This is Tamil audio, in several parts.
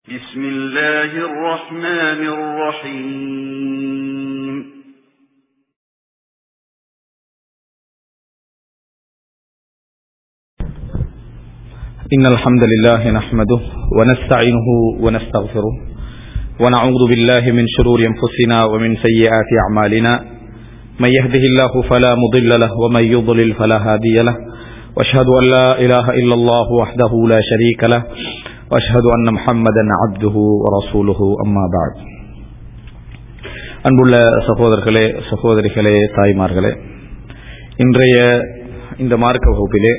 بسم الله الرحمن الرحيم إن الحمد لله نحمده ونستعينه ونستغفره ونعوذ بالله من شرور أنفسنا ومن سيئات أعمالنا من يهده الله فلا مضل له ومن يضلل فلا هادي له واشهد أن لا إله إلا الله وحده لا شريك له واشهد أن محمدا عبده ورسوله أما بعد அன்புள்ள சகோதரர்களே சகோதரிகளே தாய்மார்களே இன்றைய இந்த மார்க்க வகுப்பிலே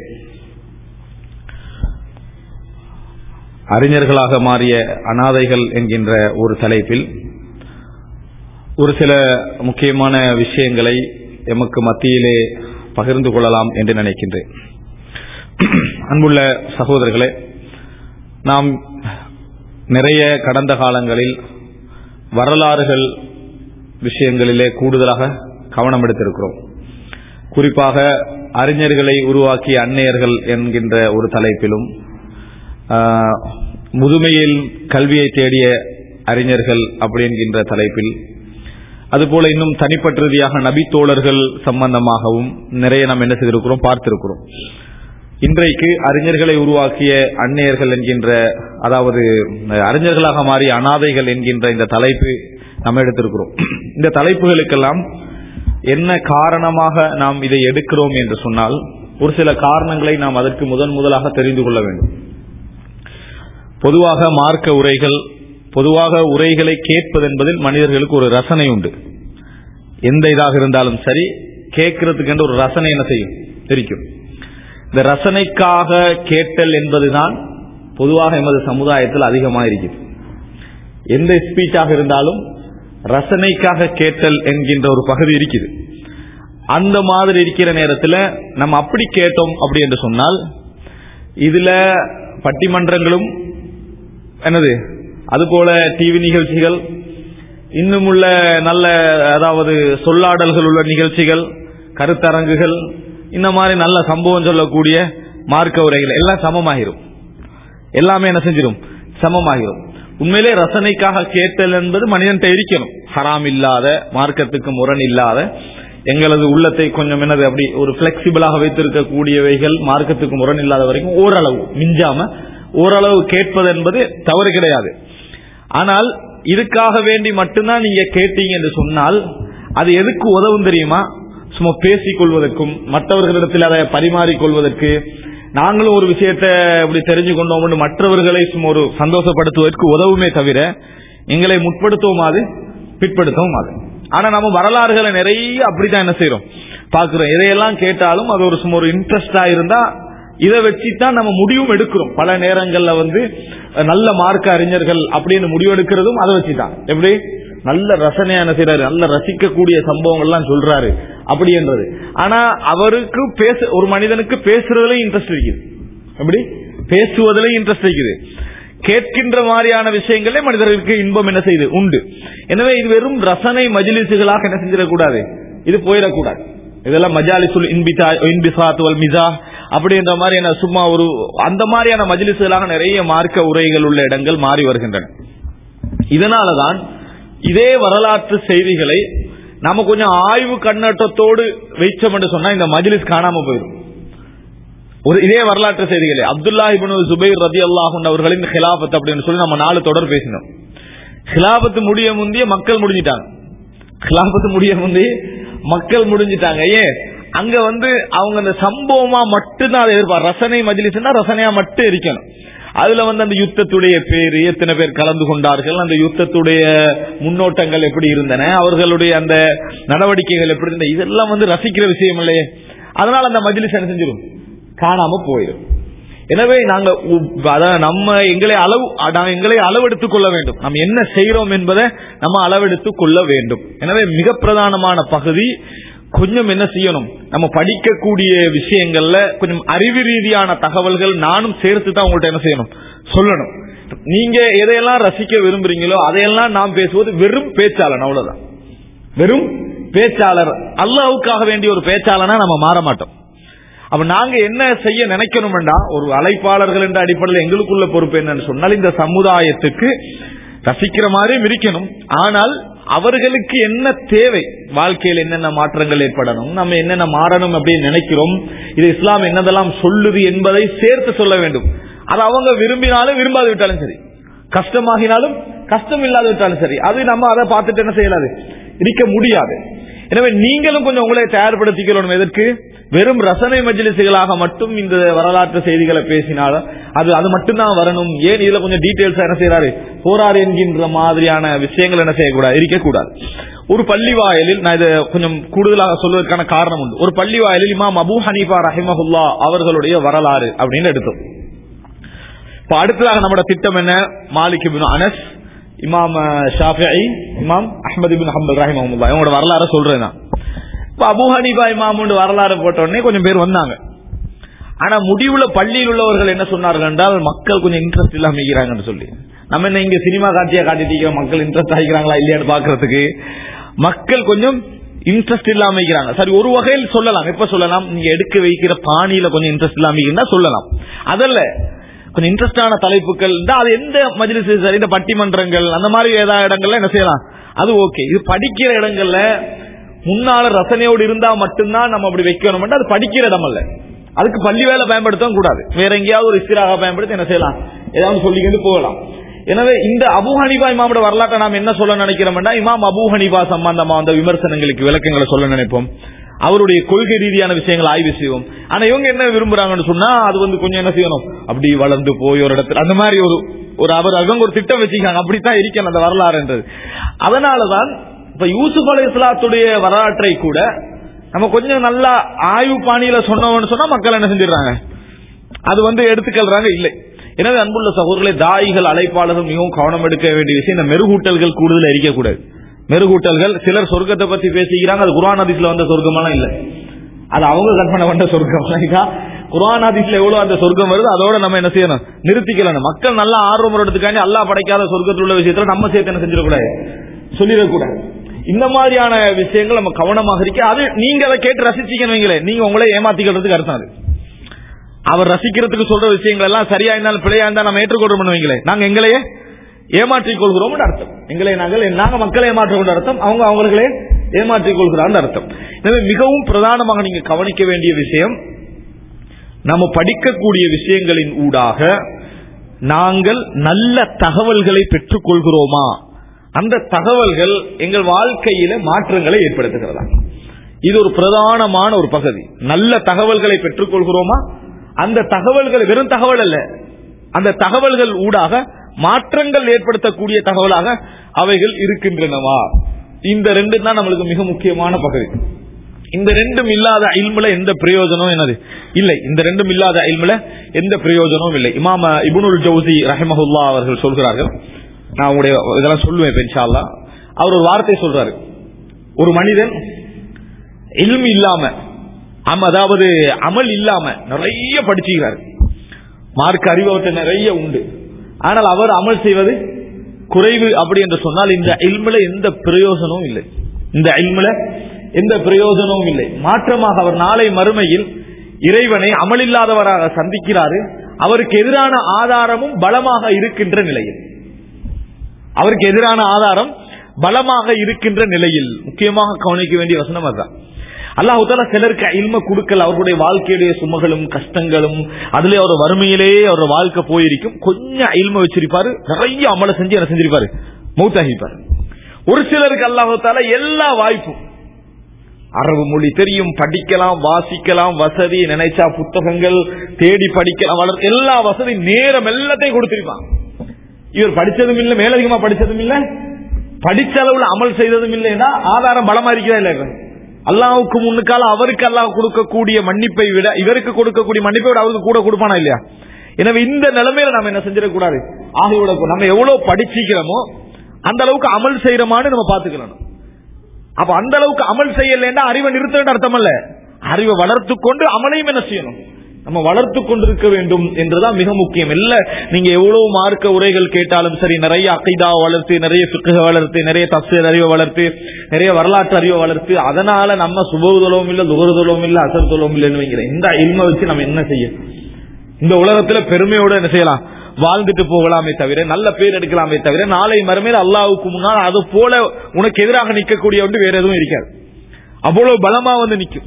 அறிஞர்களாக மாறிய அனாதைகள் என்கின்ற ஒரு தலைப்பில் ஒரு சில முக்கியமான விஷயங்களை எமக்கு மத்தியிலே பகிர்ந்து கொள்ளலாம் என்று நினைக்கின்றேன் அன்புள்ள சகோதரர்களே நாம் நிறைய கடந்த காலங்களில் வரலாறுகள் விஷயங்களிலே கூடுதலாக கவனம் எடுத்திருக்கிறோம் குறிப்பாக அறிஞர்களை உருவாக்கிய அன்னையர்கள் என்கின்ற ஒரு தலைப்பிலும் முதுமையில் கல்வியை தேடிய அறிஞர்கள் அப்படி என்கின்ற தலைப்பில் அதுபோல இன்னும் தனிப்பட்ட ரீதியாக நபித்தோழர்கள் சம்பந்தமாகவும் நிறைய நாம் என்ன செய்திருக்கிறோம் பார்த்திருக்கிறோம் இன்றைக்கு அறிஞர்களை உருவாக்கிய அன்னையர்கள் என்கின்ற அதாவது அறிஞர்களாக மாறிய அனாதைகள் என்கின்ற இந்த தலைப்பு நம்ம எடுத்திருக்கிறோம் இந்த தலைப்புகளுக்கெல்லாம் என்ன காரணமாக நாம் இதை எடுக்கிறோம் என்று சொன்னால் ஒரு சில காரணங்களை நாம் அதற்கு முதன் முதலாக தெரிந்து கொள்ள வேண்டும் பொதுவாக மார்க்க உரைகள் பொதுவாக உரைகளை கேட்பது என்பதில் மனிதர்களுக்கு ஒரு ரசனை உண்டு எந்த இதாக இருந்தாலும் சரி கேட்கறதுக்கு ஒரு ரசனை என்ன செய்யும் தெரிக்கும் இந்த ரசனைக்காக கேட்டல் என்பதுதான் பொதுவாக எமது சமுதாயத்தில் அதிகமாக இருக்குது எந்த ஸ்பீச்சாக இருந்தாலும் ரசனைக்காக கேட்டல் என்கின்ற ஒரு பகுதி இருக்குது அந்த மாதிரி இருக்கிற நேரத்தில் நம்ம அப்படி கேட்டோம் அப்படி என்று சொன்னால் இதுல பட்டிமன்றங்களும் என்னது அதுபோல டிவி நிகழ்ச்சிகள் இன்னும் உள்ள நல்ல அதாவது சொல்லாடல்கள் உள்ள நிகழ்ச்சிகள் கருத்தரங்குகள் இந்த மாதிரி நல்ல சம்பவம் சொல்லக்கூடிய மார்க்க உரைகள் எல்லாம் சமமாகிரும் எல்லாமே என்ன செஞ்சிடும் சமமாகிரும் உண்மையிலே ரசனைக்காக கேட்டல் என்பது மனிதன்கிட்ட இருக்கணும் ஹராம் இல்லாத மார்க்கத்துக்கு முரண் இல்லாத எங்களது உள்ளத்தை கொஞ்சம் என்னது அப்படி ஒரு பிளெக்சிபிளாக வைத்திருக்கக்கூடியவைகள் மார்க்கத்துக்கு முரண் இல்லாத வரைக்கும் ஓரளவு மிஞ்சாம ஓரளவு கேட்பது என்பது தவறு கிடையாது ஆனால் இதுக்காக வேண்டி மட்டும்தான் நீங்க கேட்டீங்க என்று சொன்னால் அது எதுக்கு உதவும் தெரியுமா சும்மா பேசிக் கொள்வதற்கும் மற்றவர்களிடத்தில் அதை பரிமாறிக்கொள்வதற்கு நாங்களும் ஒரு விஷயத்தை இப்படி தெரிஞ்சு கொண்டோம் மற்றவர்களை சும்மா ஒரு சந்தோஷப்படுத்துவதற்கு உதவுமே தவிர எங்களை முற்படுத்தவும் அது பிற்படுத்தவும் அது ஆனா நம்ம வரலாறுகளை நிறைய அப்படித்தான் என்ன செய்யறோம் பாக்குறோம் எதையெல்லாம் கேட்டாலும் அது ஒரு சும்மா ஒரு இன்ட்ரெஸ்டா இருந்தா இதை வச்சுதான் நம்ம முடிவும் எடுக்கிறோம் பல நேரங்கள்ல வந்து நல்ல மார்க்க அறிஞர்கள் அப்படின்னு முடிவெடுக்கிறதும் அதை வச்சுதான் எப்படி நல்ல ரசனையான செய்யறாரு நல்ல ரசிக்கக்கூடிய சம்பவங்கள்லாம் சொல்றாரு அப்படின்றது ஆனா அவருக்கு பேச ஒரு மனிதனுக்கு பேசுறதுல இன்ட்ரெஸ்ட் இருக்குது எப்படி பேசுவதில் இன்ட்ரெஸ்ட் இருக்குது கேட்கின்ற மாதிரியான விஷயங்களே மனிதர்களுக்கு இன்பம் என்ன செய்யுது உண்டு எனவே இது வெறும் ரசனை மஜிலிசுகளாக என்ன செஞ்சிடக்கூடாது இது போயிடக்கூடாது இதெல்லாம் மஜாலிசுல் இன்பிசா இன்பிசாத் வல் மிசா அப்படின்ற மாதிரியான சும்மா ஒரு அந்த மாதிரியான மஜிலிசுகளாக நிறைய மார்க்க உரைகள் உள்ள இடங்கள் மாறி வருகின்றன இதனாலதான் இதே வரலாற்று செய்திகளை நம்ம கொஞ்சம் ஆய்வு கண்ணோட்டத்தோடு வைச்சோம் என்று சொன்னா இந்த மஜிலிஸ் காணாம போயிடும் ஒரு இதே வரலாற்று செய்திகளை அப்துல்லா இபனு சுபைர் ரதி அல்லாஹுன் அவர்களின் ஹிலாபத் அப்படின்னு சொல்லி நம்ம நாலு தொடர் பேசினோம் ஹிலாபத்து முடிய முந்தைய மக்கள் முடிஞ்சிட்டாங்க ஹிலாபத்து முடிய முந்தைய மக்கள் முடிஞ்சிட்டாங்க ஏன் அங்க வந்து அவங்க அந்த சம்பவமா மட்டும்தான் அதை எதிர்பார் ரசனை மஜிலிஸ்னா ரசனையா மட்டும் இருக்கணும் அதுல வந்து அந்த யுத்தத்துடைய பேரு எத்தனை பேர் கலந்து கொண்டார்கள் அந்த யுத்தத்துடைய முன்னோட்டங்கள் எப்படி இருந்தன அவர்களுடைய அந்த நடவடிக்கைகள் எப்படி இருந்த இதெல்லாம் வந்து ரசிக்கிற விஷயம் இல்லையே அதனால அந்த மஜிலிஸ் என்ன செஞ்சிடும் காணாம போயிடும் எனவே நாங்க நம்ம எங்களை அளவு எங்களை அளவெடுத்துக் கொள்ள வேண்டும் நம்ம என்ன செய்யறோம் என்பதை நம்ம அளவெடுத்துக் கொள்ள வேண்டும் எனவே மிக பிரதானமான பகுதி கொஞ்சம் என்ன செய்யணும் நம்ம படிக்கக்கூடிய விஷயங்கள்ல கொஞ்சம் அறிவு ரீதியான தகவல்கள் நானும் சேர்த்து தான் உங்கள்ட்ட என்ன செய்யணும் சொல்லணும் நீங்க எதையெல்லாம் ரசிக்க விரும்புறீங்களோ அதையெல்லாம் நாம் பேசுவது வெறும் பேச்சாளன் அவ்வளவுதான் வெறும் பேச்சாளர் அல்லாவுக்காக வேண்டிய ஒரு பேச்சாளனா நம்ம மாற மாட்டோம் அப்ப நாங்க என்ன செய்ய நினைக்கணும்டா ஒரு அழைப்பாளர்கள் என்ற அடிப்படையில் எங்களுக்குள்ள பொறுப்பு என்னன்னு சொன்னால் இந்த சமுதாயத்துக்கு ரசிக்கிற மாதிரியும் இருக்கணும் ஆனால் அவர்களுக்கு என்ன தேவை வாழ்க்கையில் என்னென்ன மாற்றங்கள் ஏற்படணும் நம்ம என்னென்ன மாறணும் அப்படின்னு நினைக்கிறோம் இது இஸ்லாம் என்னதெல்லாம் சொல்லுது என்பதை சேர்த்து சொல்ல வேண்டும் அது அவங்க விரும்பினாலும் விரும்பாது விட்டாலும் சரி கஷ்டமாகினாலும் கஷ்டம் இல்லாத விட்டாலும் சரி அது நம்ம அதை பார்த்துட்டு என்ன செய்யலாது இருக்க முடியாது எனவே நீங்களும் கொஞ்சம் உங்களை தயார்படுத்திக்கணும் எதற்கு வெறும் ரசனை மஜ்லிசுகளாக மட்டும் இந்த வரலாற்று செய்திகளை பேசினாலும் அது அது மட்டும்தான் வரணும் ஏன் இதுல கொஞ்சம் டீடைல்ஸ் என்ன செய்யறாரு போராறு என்கின்ற மாதிரியான விஷயங்கள் என்ன செய்யக்கூடாது இருக்கக்கூடாது ஒரு பள்ளி வாயலில் நான் இதை கொஞ்சம் கூடுதலாக சொல்வதற்கான காரணம் உண்டு ஒரு பள்ளி வாயலில் இமாம் அபு ஹனீஃபா ரஹிமஹுல்லா அவர்களுடைய வரலாறு அப்படின்னு எடுத்தோம் இப்ப அடுத்ததாக நம்மட திட்டம் என்ன மாலிக் இப்னு அனஸ் இமாம் ஷாஃபிஐ இமாம் அஹ்மது இபின் ஹம்பல் ரஹிமஹுல்லா இவங்களோட வரலாறு சொல்றேன் நான் இப்ப அபு ஹனீஃபா இமாம் வரலாறு போட்ட உடனே கொஞ்சம் பேர் வந்தாங்க ஆனா முடிவுல பள்ளியில் உள்ளவர்கள் என்ன சொன்னார்கள் என்றால் மக்கள் கொஞ்சம் இன்ட்ரெஸ்ட் இல்லாம இருக்கிறாங்கன்னு சொல்லி நம்ம என்ன இங்க சினிமா காட்சியா காட்டிட்டு மக்கள் இன்ட்ரெஸ்ட் ஆகிக்கிறாங்களா இல்லையான்னு பாக்குறதுக்கு மக்கள் கொஞ்சம் இன்ட்ரெஸ்ட் இல்லாம இருக்கிறாங்க சரி ஒரு வகையில் சொல்லலாம் எப்ப சொல்லலாம் நீங்க எடுக்க வைக்கிற பாணியில கொஞ்சம் இன்ட்ரெஸ்ட் இல்லாம இருந்தா சொல்லலாம் அதல்ல கொஞ்சம் இன்ட்ரெஸ்டான தலைப்புகள் இருந்தா அது எந்த மஜ்லிஸ் சரி இந்த பட்டிமன்றங்கள் அந்த மாதிரி ஏதாவது இடங்கள்ல என்ன செய்யலாம் அது ஓகே இது படிக்கிற இடங்கள்ல முன்னால ரசனையோடு இருந்தா மட்டும்தான் நம்ம அப்படி வைக்கணும் அது படிக்கிற இடம் அல்ல அதுக்கு பள்ளி வேலை பயன்படுத்தவும் கூடாது வேற எங்கேயாவது ஒரு இஸ்திராக பயன்படுத்தி என்ன செய்யலாம் ஏதாவது சொல்லிக்கிட்டு போகலாம் எனவே இந்த அபு ஹனிபா இமாமோட வரலாற்றை நாம் என்ன சொல்ல நினைக்கிறோம்னா இமாம் அபு ஹனிபா சம்பந்தமா அந்த விமர்சனங்களுக்கு விளக்கங்களை சொல்ல நினைப்போம் அவருடைய கொள்கை ரீதியான விஷயங்களை ஆய்வு செய்வோம் ஆனா இவங்க என்ன விரும்புறாங்கன்னு சொன்னா அது வந்து கொஞ்சம் என்ன செய்யணும் அப்படி வளர்ந்து போய் ஒரு இடத்துல அந்த மாதிரி ஒரு ஒரு அவர் அவங்க ஒரு திட்டம் வச்சுக்காங்க அப்படித்தான் இருக்கணும் அந்த வரலாறுன்றது அதனாலதான் இப்ப யூசுப் அலி இஸ்லாத்துடைய வரலாற்றை கூட நம்ம கொஞ்சம் நல்லா ஆய்வு பாணியில சொன்னோம்னு சொன்னா மக்கள் என்ன செஞ்சிடறாங்க அது வந்து எடுத்துக்கல்றாங்க இல்லை எனவே அன்புள்ள சகோதரர்களை தாயிகள் அழைப்பாளர்கள் மிகவும் கவனம் எடுக்க வேண்டிய விஷயம் இந்த மெருகூட்டல்கள் கூடுதல் இருக்கக்கூடாது மெருகூட்டல்கள் சிலர் சொர்க்கத்தை பத்தி பேசிக்கிறாங்க அது குரான் அதிசல வந்த சொர்க்கமெல்லாம் இல்ல அது அவங்க கற்பனை பண்ண சொர்க்கம் குரான் அதிசல எவ்வளவு அந்த சொர்க்கம் வருது அதோட நம்ம என்ன செய்யணும் நிறுத்திக்கலாம் மக்கள் நல்லா ஆர்வம் எடுத்துக்காண்டி அல்லா படைக்காத சொர்க்கத்தில் உள்ள விஷயத்துல நம்ம சேர்த்து என்ன செஞ்சிடக்கூடாது சொல்லிடக்கூடாது இந்த மாதிரியான விஷயங்கள் நம்ம கவனமாக இருக்க அது நீங்க அதை கேட்டு ரசிச்சீங்கன்னு வைங்களேன் நீங்க உங்களை ஏமாத்திக்கிறதுக்கு அர்த்தம் அது அவர் ரசிக்கிறதுக்கு சொல்ற விஷயங்கள் எல்லாம் சரியா இருந்தாலும் பிழையா இருந்தா நம்ம ஏற்றுக்கொள்றோம் வைங்களேன் நாங்க எங்களையே ஏமாற்றிக் கொள்கிறோம் அர்த்தம் எங்களை நாங்கள் நாங்க மக்களை ஏமாற்றுவோம் அர்த்தம் அவங்க அவங்களே ஏமாற்றிக் கொள்கிறான் அர்த்தம் எனவே மிகவும் பிரதானமாக நீங்க கவனிக்க வேண்டிய விஷயம் நம்ம படிக்கக்கூடிய விஷயங்களின் ஊடாக நாங்கள் நல்ல தகவல்களை பெற்றுக் கொள்கிறோமா அந்த தகவல்கள் எங்கள் வாழ்க்கையில மாற்றங்களை ஏற்படுத்துகிறதா இது ஒரு பிரதானமான ஒரு பகுதி நல்ல தகவல்களை பெற்றுக் கொள்கிறோமா அந்த தகவல்கள் வெறும் தகவல் அல்ல அந்த தகவல்கள் ஊடாக மாற்றங்கள் ஏற்படுத்தக்கூடிய தகவலாக அவைகள் இருக்கின்றனவா இந்த ரெண்டு தான் நம்மளுக்கு மிக முக்கியமான பகுதி இந்த ரெண்டும் இல்லாத இல்முல எந்த பிரயோஜனம் என்னது இல்லை இந்த ரெண்டும் இல்லாத இல்முல எந்த பிரயோஜனமும் இல்லை இமாம இபுனுல் ஜவுசி ரஹமஹுல்லா அவர்கள் சொல்கிறார்கள் நான் உங்களுடைய இதெல்லாம் சொல்லுவேன் பென்ஷா அவர் ஒரு வார்த்தை சொல்றாரு ஒரு மனிதன் இல்மு இல்லாம அதாவது அமல் இல்லாம நிறைய படிச்சுக்கிறார் மார்க் அறிவு அவர்கிட்ட நிறைய உண்டு ஆனால் அவர் அமல் செய்வது குறைவு அப்படி என்று சொன்னால் இந்த இல்முல எந்த பிரயோஜனமும் இல்லை இந்த இல்முல எந்த பிரயோஜனமும் இல்லை மாற்றமாக அவர் நாளை மறுமையில் இறைவனை அமலில்லாதவராக சந்திக்கிறாரு அவருக்கு எதிரான ஆதாரமும் பலமாக இருக்கின்ற நிலையில் அவருக்கு எதிரான ஆதாரம் பலமாக இருக்கின்ற நிலையில் முக்கியமாக கவனிக்க வேண்டிய வசனம் அதுதான் அல்லாஹு தாலா சிலருக்கு இல்ம கொடுக்கல அவருடைய வாழ்க்கையுடைய சுமகளும் கஷ்டங்களும் அதுல அவர் வறுமையிலே அவர் வாழ்க்கை போயிருக்கும் கொஞ்சம் இல்ம வச்சிருப்பாரு நிறைய அமல செஞ்சு என்ன செஞ்சிருப்பாரு மௌத்தாகிப்பாரு ஒரு சிலருக்கு அல்லாஹு தாலா எல்லா வாய்ப்பும் அரபு மொழி தெரியும் படிக்கலாம் வாசிக்கலாம் வசதி நினைச்சா புத்தகங்கள் தேடி படிக்கலாம் வளர் எல்லா வசதி நேரம் எல்லாத்தையும் கொடுத்திருப்பான் இவர் படிச்சதும் இல்ல மேலதிகமா படிச்சதும் இல்ல படிச்ச அளவுல அமல் செய்ததும் இல்லைன்னா ஆதாரம் பலமா இருக்கிறதா இல்ல அல்லாவுக்கு முன்னுக்கால அவருக்கு அல்லாஹ் கொடுக்கக்கூடிய மன்னிப்பை விட இவருக்கு கொடுக்கக்கூடிய மன்னிப்பை விட அவருக்கு கூட கொடுப்பானா இல்லையா எனவே இந்த நிலைமையில நம்ம என்ன செஞ்சிடக்கூடாது ஆகியோட நம்ம எவ்வளவு படிச்சிக்கிறோமோ அந்த அளவுக்கு அமல் செய்யறோமான்னு நம்ம பாத்துக்கலாம் அப்ப அந்த அளவுக்கு அமல் செய்யலைன்னா அறிவை நிறுத்த அர்த்தம் அல்ல அறிவை வளர்த்து கொண்டு அமலையும் என்ன செய்யணும் நம்ம வளர்த்து கொண்டிருக்க வேண்டும் என்றுதான் மிக முக்கியம் இல்ல நீங்க எவ்வளவு மார்க்க உரைகள் கேட்டாலும் சரி நிறைய அகைதா வளர்த்து நிறைய பிக்கு வளர்த்து நிறைய தப்சீர் அறிவை வளர்த்து நிறைய வரலாற்று அறிவை வளர்த்து அதனால நம்ம சுபகுதலவும் இல்ல துகருதலவும் இல்ல அசர்தலவும் இல்லைன்னு வைக்கிறேன் இந்த இல்ம வச்சு நம்ம என்ன செய்ய இந்த உலகத்துல பெருமையோட என்ன செய்யலாம் வாழ்ந்துட்டு போகலாமே தவிர நல்ல பேர் எடுக்கலாமே தவிர நாளை மறுமையில் அல்லாவுக்கு முன்னால் அது போல உனக்கு எதிராக நிற்கக்கூடிய ஒன்று வேற எதுவும் இருக்காது அவ்வளவு பலமா வந்து நிற்கும்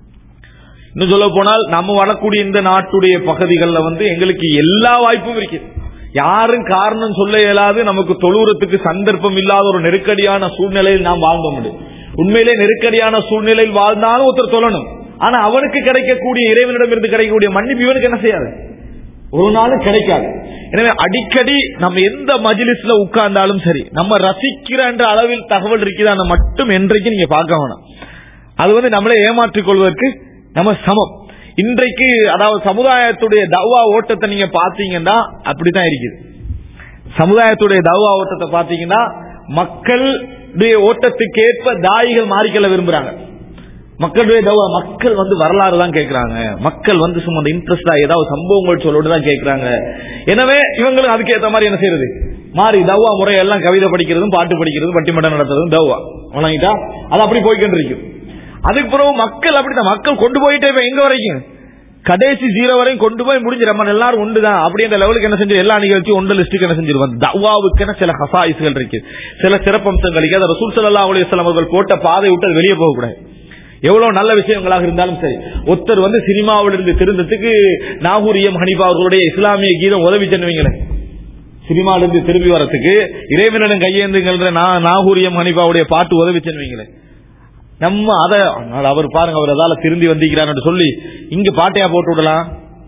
இன்னும் சொல்ல போனால் நம்ம வரக்கூடிய இந்த நாட்டுடைய பகுதிகளில் வந்து எங்களுக்கு எல்லா வாய்ப்பும் இருக்கு யாரும் காரணம் சொல்ல இயலாது நமக்கு தொழுறதுக்கு சந்தர்ப்பம் இல்லாத ஒரு நெருக்கடியான சூழ்நிலையில் நாம் வாழ்ந்த முடியும் உண்மையிலே நெருக்கடியான சூழ்நிலையில் வாழ்ந்தாலும் ஒருத்தர் சொல்லணும் ஆனா அவனுக்கு கிடைக்கக்கூடிய இறைவனிடமிருந்து கிடைக்கக்கூடிய மன்னிப்பு இவனுக்கு என்ன செய்யாது ஒரு நாளும் கிடைக்காது எனவே அடிக்கடி நம்ம எந்த மஜிலிஸ்ல உட்கார்ந்தாலும் சரி நம்ம ரசிக்கிற என்ற அளவில் தகவல் இருக்குதான மட்டும் என்றைக்கு நீங்க பார்க்க வேணாம் அது வந்து நம்மளை ஏமாற்றிக் கொள்வதற்கு நம்ம சமம் இன்றைக்கு அதாவது சமுதாயத்துடைய தவா ஓட்டத்தை நீங்க பாத்தீங்கன்னா அப்படித்தான் இருக்குது சமுதாயத்துடைய தவா ஓட்டத்தை பாத்தீங்கன்னா மக்களுடைய ஓட்டத்துக்கேற்ப தாயிகள் மாறிக்கல விரும்புறாங்க மக்களுடைய தவா மக்கள் வந்து வரலாறு தான் கேட்கறாங்க மக்கள் வந்து சும்மா இன்ட்ரெஸ்டா ஏதாவது சம்பவங்கள் சொல்லோடு தான் கேட்கறாங்க எனவே இவங்களும் அதுக்கு ஏத்த மாதிரி என்ன செய்யறது மாறி தவா முறையெல்லாம் கவிதை படிக்கிறதும் பாட்டு படிக்கிறதும் பட்டிமன்றம் நடத்துறதும் தவா வணங்கிட்டா அது அப்படி போய்கிட்டு இருக்கும் அதுக்கு பிறகு மக்கள் அப்படித்தான் மக்கள் கொண்டு போயிட்டே இப்ப எங்க வரைக்கும் கடைசி ஜீரோ வரையும் கொண்டு போய் முடிஞ்சு நம்ம எல்லாரும் ஒன்று தான் அப்படின்ற லெவலுக்கு என்ன செஞ்சு எல்லா நிகழ்ச்சி ஒன்று லிஸ்ட்டுக்கு என்ன செஞ்சிருவோம் தவாவுக்குன்னு சில ஹசாயிஸ்கள் இருக்கு சில சிறப்பம்சங்கள் இருக்கு அதை ரசூல் சல்லா அலுவலம் அவர்கள் போட்ட பாதை விட்டு அது வெளியே போகக்கூடாது எவ்வளவு நல்ல விஷயங்களாக இருந்தாலும் சரி ஒருத்தர் வந்து சினிமாவிலிருந்து திருந்ததுக்கு நாகூரியம் ஹனிபா அவர்களுடைய இஸ்லாமிய கீதம் உதவி சென்னுவீங்களே சினிமாவிலிருந்து திரும்பி வரத்துக்கு இறைவனிடம் கையேந்துங்கிற நாகூரியம் ஹனிபாவுடைய பாட்டு உதவி சென்னுவீங்களே நம்ம அத அவர் பாருங்க அவர் அதால திருந்தி வந்திருக்கிறார் சொல்லி இங்க பாட்டையா போட்டு விடலாம்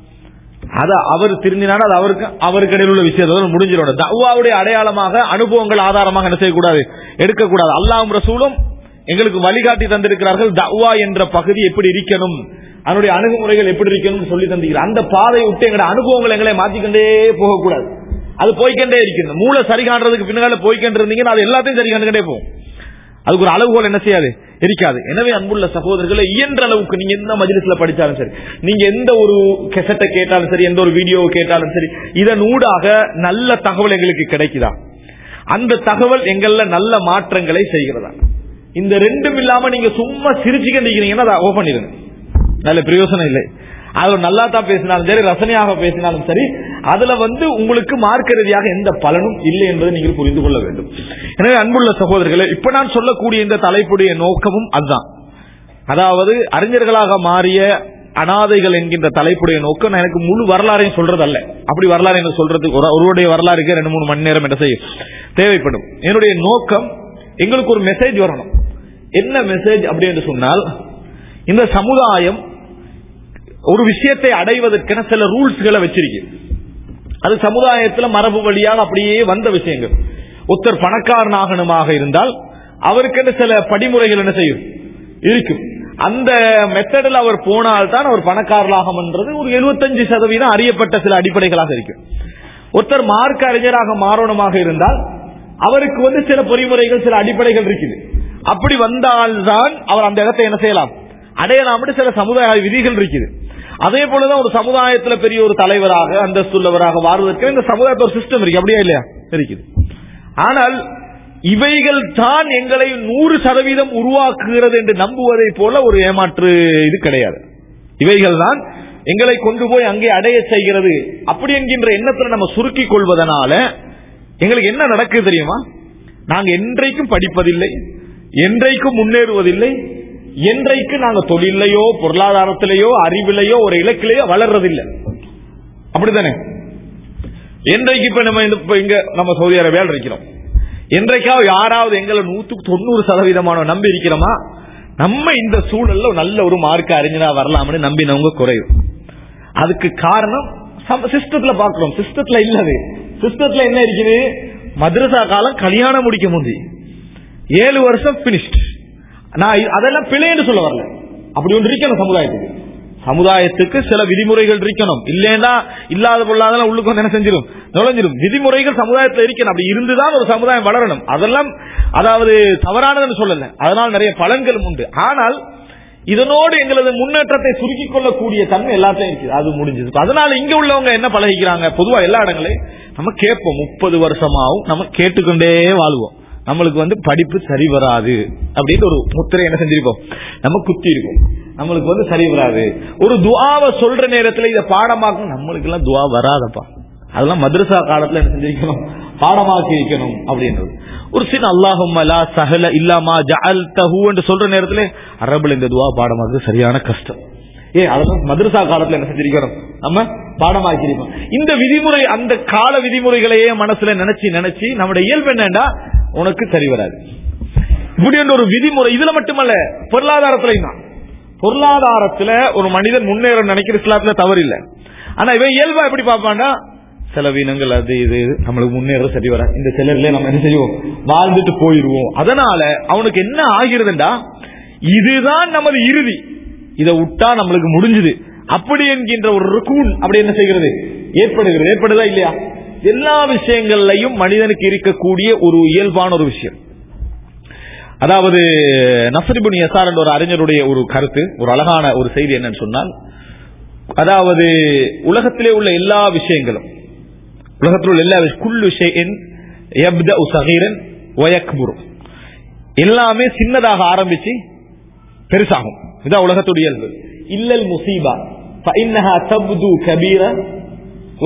அத அவர் திருந்தினாலும் அது அவருக்கு அவருக்கு இடையில் உள்ள விஷயத்தோட முடிஞ்சிடும் தவாவுடைய அடையாளமாக அனுபவங்கள் ஆதாரமாக என்ன செய்யக்கூடாது எடுக்கக்கூடாது அல்லாஹ் ரசூலும் எங்களுக்கு வழிகாட்டி தந்திருக்கிறார்கள் தவா என்ற பகுதி எப்படி இருக்கணும் அதனுடைய அணுகுமுறைகள் எப்படி இருக்கணும் சொல்லி தந்திருக்கிறார் அந்த பாதையை விட்டு எங்களுடைய அனுபவங்கள் எங்களை மாற்றிக்கொண்டே போகக்கூடாது அது போய்கொண்டே இருக்கிறது மூளை சரி காண்றதுக்கு பின்னால போய்கொண்டு இருந்தீங்கன்னா அது எல்லாத்தையும் சரி கண்டுகிட்டே போகும் அதுக்கு ஒரு அளவுகோல் என்ன செய்யாது இருக்காது எனவே அன்புள்ள சகோதரர்களை இயன்ற அளவுக்கு நீங்க எந்த மஜிலிஸ்ல படிச்சாலும் சரி நீங்க எந்த ஒரு கெசட்டை கேட்டாலும் சரி எந்த ஒரு வீடியோவை கேட்டாலும் சரி இதன் ஊடாக நல்ல தகவல் எங்களுக்கு கிடைக்குதா அந்த தகவல் எங்கள்ல நல்ல மாற்றங்களை செய்கிறதா இந்த ரெண்டும் இல்லாம நீங்க சும்மா சிரிச்சுக்க நிக்கிறீங்கன்னா அதை ஓபன் பண்ணிருங்க நல்ல பிரயோசனம் இல்லை அது நல்லா தான் பேசினாலும் சரி ரசனையாக பேசினாலும் சரி அதுல வந்து உங்களுக்கு மார்க்க ரீதியாக எந்த பலனும் இல்லை என்பதை நீங்கள் புரிந்து கொள்ள வேண்டும் எனவே அன்புள்ள சகோதரர்களே இப்ப நான் சொல்லக்கூடிய இந்த தலைப்புடைய நோக்கமும் அதுதான் அதாவது அறிஞர்களாக மாறிய அனாதைகள் என்கின்ற தலைப்புடைய நோக்கம் நான் எனக்கு முழு வரலாறையும் சொல்றது அல்ல அப்படி வரலாறு எனக்கு சொல்றது ஒருவருடைய வரலாறுக்கு ரெண்டு மூணு மணி நேரம் என்ன செய்யும் தேவைப்படும் என்னுடைய நோக்கம் எங்களுக்கு ஒரு மெசேஜ் வரணும் என்ன மெசேஜ் அப்படி என்று சொன்னால் இந்த சமுதாயம் ஒரு விஷயத்தை அடைவதற்கென சில ரூல்ஸ்களை வச்சிருக்கு அது சமுதாயத்துல மரபு வழியாக அப்படியே வந்த விஷயங்கள் ஒருத்தர் பணக்காரன் ஆகணுமாக இருந்தால் அவருக்கு சில படிமுறைகள் என்ன செய்யும் இருக்கும் அந்த மெத்தடில் அவர் போனால் தான் அவர் பணக்காரலாகம்ன்றது ஒரு எழுபத்தஞ்சு சதவீதம் அறியப்பட்ட சில அடிப்படைகளாக இருக்கும் ஒருத்தர் மார்க்க அறிஞராக மாறணுமாக இருந்தால் அவருக்கு வந்து சில பொறிமுறைகள் சில அடிப்படைகள் இருக்குது அப்படி வந்தால்தான் அவர் அந்த இடத்தை என்ன செய்யலாம் அடையலாம் சில சமுதாய விதிகள் இருக்குது அதே போலதான் ஒரு சமுதாயத்துல பெரிய ஒரு தலைவராக அந்தஸ்துள்ளவராக வாழ்வதற்கு இந்த சமுதாயத்தில் ஒரு சிஸ்டம் இருக்கு அப்படியா இல்லையா இருக்குது ஆனால் இவைகள் தான் எங்களை நூறு சதவீதம் உருவாக்குகிறது என்று நம்புவதை போல ஒரு ஏமாற்று இது கிடையாது இவைகள் தான் எங்களை கொண்டு போய் அங்கே அடைய செய்கிறது அப்படி என்கின்ற எண்ணத்தில் நம்ம சுருக்கிக் கொள்வதனால எங்களுக்கு என்ன நடக்குது தெரியுமா நாங்க என்றைக்கும் படிப்பதில்லை என்றைக்கும் முன்னேறுவதில்லை என்றைக்கு நாங்க தொழிலையோ பொருளாதாரத்திலேயோ அறிவிலையோ ஒரு இலக்கிலேயோ வளர்றதில்லை அப்படித்தானே என்றைக்கு இப்ப நம்ம இங்க நம்ம சவுதி அரேபியாவில் இருக்கிறோம் என்றைக்காவது யாராவது எங்களை நூத்துக்கு தொண்ணூறு சதவீதமான நம்பி இருக்கிறோமா நம்ம இந்த சூழல்ல நல்ல ஒரு மார்க் அறிஞரா வரலாம்னு நம்பினவங்க குறையும் அதுக்கு காரணம் சிஸ்டத்துல பாக்குறோம் சிஸ்டத்துல இல்லது சிஸ்டத்துல என்ன இருக்குது மദ്രസா காலம் கல்யாணம் முடிக்க முந்தி ஏழு வருஷம் பினிஷ்ட் நான் அதெல்லாம் பிழைன்னு சொல்ல வரல அப்படி ஒன்று இருக்கணும் சமுதாயத்துக்கு சமுதாயத்துக்கு சில விதிமுறைகள் இருக்கணும் இல்லைன்னா இல்லாத பொருளாதாரம் உள்ளுக்கு வந்து என்ன செஞ்சிடும் நுழைஞ்சிடும் விதிமுறைகள் சமுதாயத்தில் இருக்கணும் அப்படி இருந்துதான் ஒரு சமுதாயம் வளரணும் அதெல்லாம் அதாவது தவறானதுன்னு சொல்லல அதனால் நிறைய பலன்களும் உண்டு ஆனால் இதனோடு எங்களது முன்னேற்றத்தை சுருக்கிக் கொள்ளக்கூடிய தன்மை எல்லாத்தையும் இருக்குது அது முடிஞ்சது இப்ப அதனால இங்க உள்ளவங்க என்ன பழகிக்கிறாங்க பொதுவா எல்லா இடங்களையும் நம்ம கேட்போம் முப்பது வருஷமாவும் நம்ம கேட்டுக்கொண்டே வாழ்வோம் நம்மளுக்கு வந்து படிப்பு சரி வராது அப்படின்னு ஒரு முத்திரை என்ன செஞ்சிருக்கோம் நம்ம குத்தி இருக்கோம் நம்மளுக்கு வந்து சரி வராது ஒரு துவாவை சொல்ற நேரத்துல இதை பாடமாக்கும் நம்மளுக்கு எல்லாம் துவா வராதப்பா அதெல்லாம் மദ്രസா காலத்துல என்ன செஞ்சிருக்கணும் பாடமாக்கி வைக்கணும் அப்படின்றது ஒரு சின்ன அல்லாஹும் லா சஹல இல்லாமா ஜஅல் தஹு என்று சொல்ற நேரத்துல அரபுல இந்த துவா பாடமாக்குறது சரியான கஷ்டம் ஏ அதெல்லாம் மദ്രസா காலத்துல என்ன செஞ்சிருக்கணும் நம்ம பாடமாக்கிருக்கோம் இந்த விதிமுறை அந்த கால விதிமுறைகளையே மனசுல நினைச்சு நினைச்சு நம்முடைய இயல்பு என்னன்னா உனக்கு சரி வராது இப்படி என்ற ஒரு விதிமுறை இதுல மட்டுமல்ல பொருளாதாரத்திலையும் தான் பொருளாதாரத்துல ஒரு மனிதன் முன்னேற நினைக்கிற இஸ்லாத்துல தவறு இல்லை ஆனா இவன் இயல்பா எப்படி பார்ப்பான்னா செலவினங்கள் அது இது நம்மளுக்கு முன்னேற சரி வர இந்த சிலர்ல நம்ம என்ன செய்வோம் வாழ்ந்துட்டு போயிருவோம் அதனால அவனுக்கு என்ன ஆகிறதுண்டா இதுதான் நமது இறுதி இதை விட்டா நம்மளுக்கு முடிஞ்சது அப்படி என்கின்ற ஒரு ருக்கூன் அப்படி என்ன செய்கிறது ஏற்படுகிறது ஏற்படுதா இல்லையா எல்லா விஷயங்கள்லையும் மனிதனுக்கு இருக்கக்கூடிய ஒரு இயல்பான ஒரு விஷயம் அதாவது நசரிபுன் யசார் என்ற ஒரு அறிஞருடைய ஒரு கருத்து ஒரு அழகான ஒரு செய்தி என்னன்னு சொன்னால் அதாவது உலகத்திலே உள்ள எல்லா விஷயங்களும் உலகத்தில் உள்ள எல்லா விஷயம் குல்லு ஷைஇன் யப்தஉ சகீரன் வயக்புரு எல்லாமே சின்னதாக ஆரம்பிச்சு பெருசாகும் இதான் உலகத்துடைய இயல்பு இல்லல் முசீபா فإنها تبدو كبيرة و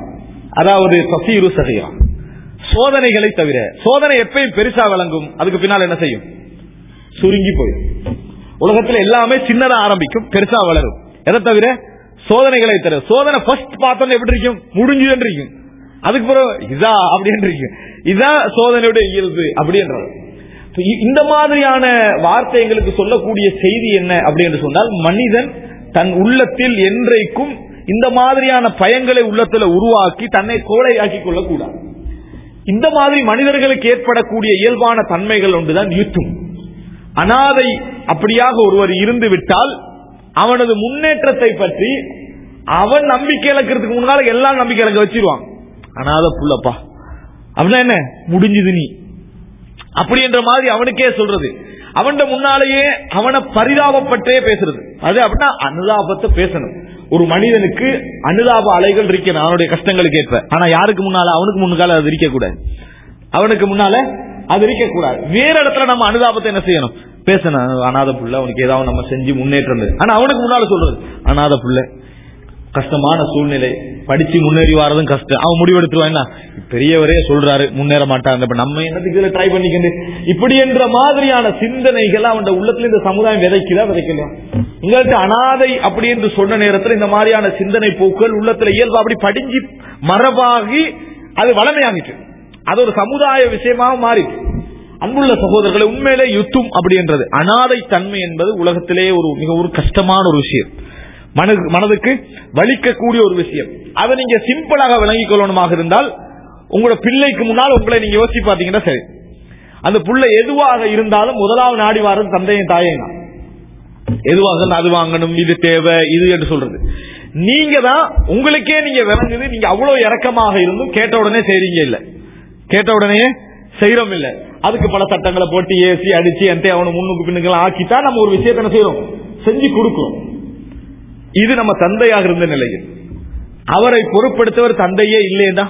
அதாவது தசீரு சகீரா சோதனைகளை தவிர சோதனை எப்பயும் பெருசா விளங்கும் அதுக்கு பின்னால் என்ன செய்யும் சுருங்கி போயிடும் உலகத்துல எல்லாமே சின்னதா ஆரம்பிக்கும் பெருசா வளரும் எதை தவிர சோதனைகளை தவிர சோதனை ஃபர்ஸ்ட் பார்த்தோன்னு எப்படி இருக்கும் முடிஞ்சுதுன்னு இருக்கும் அதுக்கு பிறகு இதா அப்படின்னு இருக்கும் இதான் சோதனையுடைய இயல்பு அப்படின்றது இப்ப இ- இந்த மாதிரியான வார்த்தை எங்களுக்கு சொல்லக்கூடிய செய்தி என்ன அப்படின்னு சொன்னால் மனிதன் தன் உள்ளத்தில் என்றைக்கும் இந்த மாதிரியான பயங்களை உள்ளத்துல உருவாக்கி தன்னை கோழையாக்கி கொள்ளக்கூடாது இந்த மாதிரி மனிதர்களுக்கு ஏற்படக்கூடிய இயல்பான தன்மைகள் ஒன்றுதான் யுத்தம் அனாதை அப்படியாக ஒருவர் இருந்து விட்டால் அவனது முன்னேற்றத்தை பற்றி அவன் நம்பிக்கை இழக்கிறதுக்கு முன்னால எல்லாம் நம்பிக்கை இழக்க வச்சிருவான் அனாதை புள்ளப்பா அப்படின்னா என்ன முடிஞ்சது நீ அப்படி என்ற மாதிரி அவனுக்கே சொல்றது அவன் முன்னாலேயே அவனை பரிதாபப்பட்டே பேசுறது அது அப்படின்னா அனுதாபத்தை பேசணும் ஒரு மனிதனுக்கு அனுதாப அலைகள் இருக்கணும் அவனுடைய கஷ்டங்களுக்கு ஏற்ப ஆனா யாருக்கு முன்னால அவனுக்கு முன்னால அது இருக்க கூடாது அவனுக்கு முன்னால அது இருக்க கூடாது வேற இடத்துல நம்ம அனுதாபத்தை என்ன செய்யணும் பேசணும் அனாத புள்ள அவனுக்கு ஏதாவது நம்ம செஞ்சு முன்னேற்றம் இருக்கு. ஆனா அவனுக்கு முன்னால சொல்றது அனாத புள்ள கஷ்டமான சூழ்நிலை படிச்சு முன்னேறி வரதும் கஷ்டம் அவன் முடிவெடுத்துருவான் என்ன பெரியவரே சொல்றாரு முன்னேற மாட்டாங்க இப்ப நம்ம என்னத்துக்கு இதுல ட்ரை பண்ணிக்கிறது இப்படி என்ற மாதிரியான சிந்தனைகள் அவன் உள்ளத்துல இந்த சமுதாயம் விதைக்குதா விதைக்கலையா உங்களுக்கு அனாதை அப்படி என்று சொன்ன நேரத்தில் இந்த மாதிரியான சிந்தனை போக்குகள் உள்ளத்துல இயல்பு அப்படி படிஞ்சு மரபாகி அது வளமையாகிட்டு அது ஒரு சமுதாய விஷயமாக மாறிட்டு அன்புள்ள சகோதரர்களை உண்மையிலே யுத்தம் அப்படின்றது அனாதை தன்மை என்பது உலகத்திலே ஒரு மிக ஒரு கஷ்டமான ஒரு விஷயம் மனது மனதுக்கு வலிக்கக்கூடிய ஒரு விஷயம் அதை நீங்க சிம்பிளாக விளங்கிக் கொள்ளணுமாக இருந்தால் உங்களோட பிள்ளைக்கு முன்னால் உங்களை நீங்க யோசிச்சு பாத்தீங்கன்னா சரி அந்த புள்ள எதுவாக இருந்தாலும் முதலாவது நாடி வாரம் தந்தையும் தாயும் தான் எதுவாக இருந்தாலும் அது வாங்கணும் இது தேவை இது என்று சொல்றது நீங்க தான் உங்களுக்கே நீங்க விளங்குது நீங்க அவ்வளவு இறக்கமாக இருந்தும் கேட்ட உடனே செய்றீங்க இல்ல கேட்ட உடனே செய்யறோம் இல்ல அதுக்கு பல சட்டங்களை போட்டு ஏசி அடிச்சு என்கிட்ட அவனை முன்னுக்கு பின்னுக்கெல்லாம் ஆக்கித்தான் நம்ம ஒரு விஷயத்தை என்ன செய்யறோம் செஞ்சு கொடுக்கிறோம் இது நம்ம தந்தையாக இருந்த நிலையில் அவரை பொருட்படுத்தவர் தந்தையே இல்லையேண்டா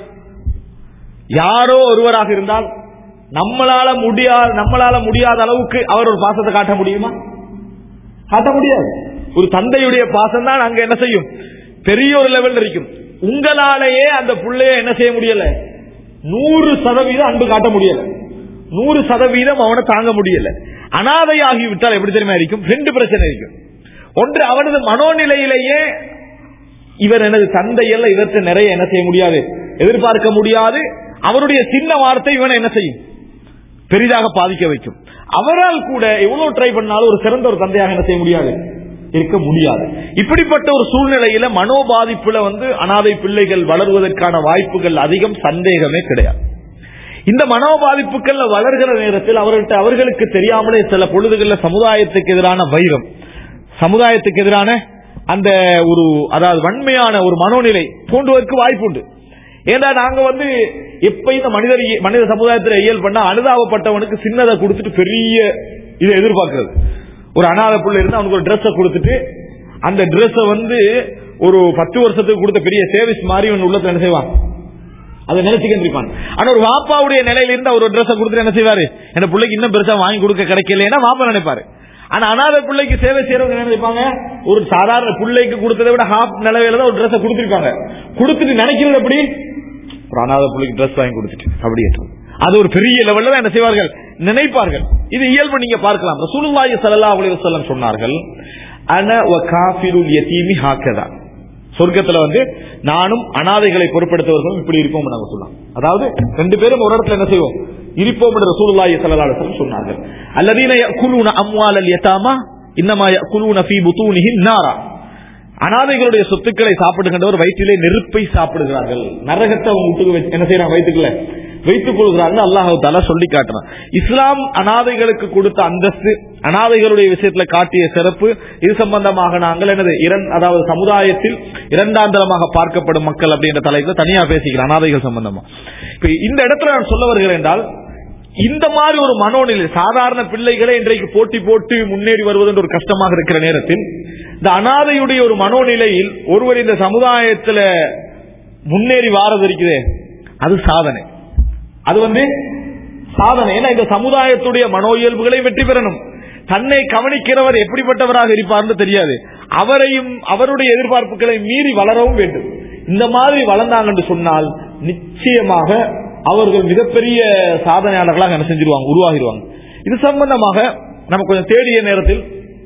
யாரோ ஒருவராக இருந்தால் நம்மளால முடியாத நம்மளால முடியாத அளவுக்கு அவர் ஒரு பாசத்தை காட்ட முடியுமா காட்ட முடியாது ஒரு தந்தையுடைய பாசம் தான் அங்க என்ன செய்யும் பெரிய ஒரு லெவல் இருக்கும் உங்களாலேயே அந்த புள்ளைய என்ன செய்ய முடியல நூறு சதவீதம் அன்பு காட்ட முடியல நூறு சதவீதம் அவனை தாங்க முடியல அனாதையாகி விட்டால் எப்படி தெரியுமா இருக்கும் ரெண்டு பிரச்சனை இருக்கும் ஒன்று அவனது மனோநிலையிலேயே இவர் எனது தந்தை எல்லாம் இதற்கு நிறைய என்ன செய்ய முடியாது எதிர்பார்க்க முடியாது அவருடைய சின்ன வார்த்தை இவனை என்ன செய்யும் பெரிதாக பாதிக்க வைக்கும் அவரால் கூட எவ்வளவு ட்ரை பண்ணாலும் ஒரு சிறந்த ஒரு தந்தையாக என்ன செய்ய முடியாது இருக்க முடியாது இப்படிப்பட்ட ஒரு சூழ்நிலையில மனோபாதிப்புல வந்து அனாதை பிள்ளைகள் வளருவதற்கான வாய்ப்புகள் அதிகம் சந்தேகமே கிடையாது இந்த மனோபாதிப்புகள் வளர்கிற நேரத்தில் அவர்கள்ட்ட அவர்களுக்கு தெரியாமலே சில பொழுதுகள்ல சமுதாயத்துக்கு எதிரான வைரம் சமுதாயத்துக்கு எதிரான அந்த ஒரு அதாவது வன்மையான ஒரு மனோநிலை தோன்றுவதற்கு வாய்ப்பு உண்டு ஏன்னா நாங்க வந்து எப்ப இந்த மனிதர் மனித சமுதாயத்தில் இயல் பண்ணா அனுதாபப்பட்டவனுக்கு சின்னதை கொடுத்துட்டு பெரிய இதை எதிர்பார்க்கிறது ஒரு அனாதை புள்ள இருந்து அவனுக்கு ஒரு ட்ரெஸ்ஸை கொடுத்துட்டு அந்த ட்ரெஸ்ஸை வந்து ஒரு பத்து வருஷத்துக்கு கொடுத்த பெரிய சேவிஸ் மாதிரி இவன் உள்ளத்துல என்ன செய்வான் அதை நினைச்சுக்கிட்டு இருப்பான் ஆனா ஒரு வாப்பாவுடைய நிலையில இருந்து அவர் ஒரு ட்ரெஸ் கொடுத்துட்டு என்ன செய்வாரு என் பிள்ளைக்கு இன்னும் பெருசா வாங்கி கொடுக்க கிடைக்கலைன்னா வாப்பா நினைப்பாரு ஆனா அனாதை பிள்ளைக்கு சேவை செய்யறவங்க என்ன நினைப்பாங்க ஒரு சாதாரண பிள்ளைக்கு கொடுத்ததை விட ஹாஃப் நிலவையில தான் ஒரு ட்ரெஸ் கொடுத்திருப்பாங்க கொடுத்துட்டு நினைக்கிறது எப்படி ஒரு அனாதை பிள்ளைக்கு ட்ரெஸ் வாங்கி கொடுத்துட்டு அப்படி ஏற்றுவது. அது ஒரு பெரிய லெவல்ல தான் என்ன செய்வார்கள் நினைப்பார்கள் இது இயல்பு நீங்க பார்க்கலாம் ரசூலுல்லாஹி ஸல்லல்லாஹு அலைஹி வஸல்லம் சொன்னார்கள் அன வ காஃபிருல் யதீமி ஹாக்கதா சொர்க்கத்துல வந்து நானும் அனாதைகளை பொறுப்படுத்தவர்களும் இப்படி இருப்போம் நாங்க சொல்லலாம் அதாவது ரெண்டு பேரும் ஒரு இடத்துல என்ன செய்வோம் இருப்போம் என்று ரசூலுல்லாஹி ஸல்லல்லாஹு அலைஹி வஸல்லம் சொன்னார்கள் அல்லதீன யஅகுலூன அம்வாலல் யதாமா இன்னமா யஅகுலூன ஃபீ புதூனிஹிம் நாரா அனாதைகளுடைய சொத்துக்களை சாப்பிடுகின்றவர் வயிற்றிலே நெருப்பை சாப்பிடுகிறார்கள் நரகத்தை அவங்க வீட்டுக்கு வச்சு- என்ன செய்யறாங்க வயிற்றுக்குள்ள வைத்துக் கொள்கிறார்கள் அல்லாஹு தாலா சொல்லி காட்டுறான் இஸ்லாம் அனாதைகளுக்கு கொடுத்த அந்தஸ்து அனாதைகளுடைய விஷயத்துல காட்டிய சிறப்பு இது சம்பந்தமாக நாங்கள் என்னது இரண்- அதாவது சமுதாயத்தில் இரண்டாந்தரமாக பார்க்கப்படும் மக்கள் அப்படின்ற தலைப்புல தனியா பேசிக்கிறோம் அனாதைகள் சம்பந்தமா இப்ப இந்த இடத்துல நான் சொல்ல வருகிறேன் என்றால் இந்த மாதிரி ஒரு மனோநிலை சாதாரண பிள்ளைகளே இன்றைக்கு போட்டி போட்டு முன்னேறி வருவது என்ற ஒரு கஷ்டமாக இருக்கிற நேரத்தில் இந்த அனாதையுடைய ஒரு மனோநிலையில் ஒருவர் இந்த சமுதாயத்துல முன்னேறி வாரது இருக்குதே அது சாதனை அது வந்து சாதனை ஏன்னா இந்த சமுதாயத்துடைய மனோ இயல்புகளை வெற்றி பெறணும் தன்னை கவனிக்கிறவர் எப்படிப்பட்டவராக இருப்பார்னு தெரியாது அவரையும் அவருடைய எதிர்பார்ப்புகளை மீறி வளரவும் வேண்டும் இந்த மாதிரி வளர்ந்தாங்க என்று சொன்னால் நிச்சயமாக அவர்கள் மிகப்பெரிய சாதனையாளர்களாக என்ன செஞ்சிருவாங்க உருவாகிடுவாங்க இது சம்பந்தமாக நம்ம கொஞ்சம் தேடிய நேரத்தில்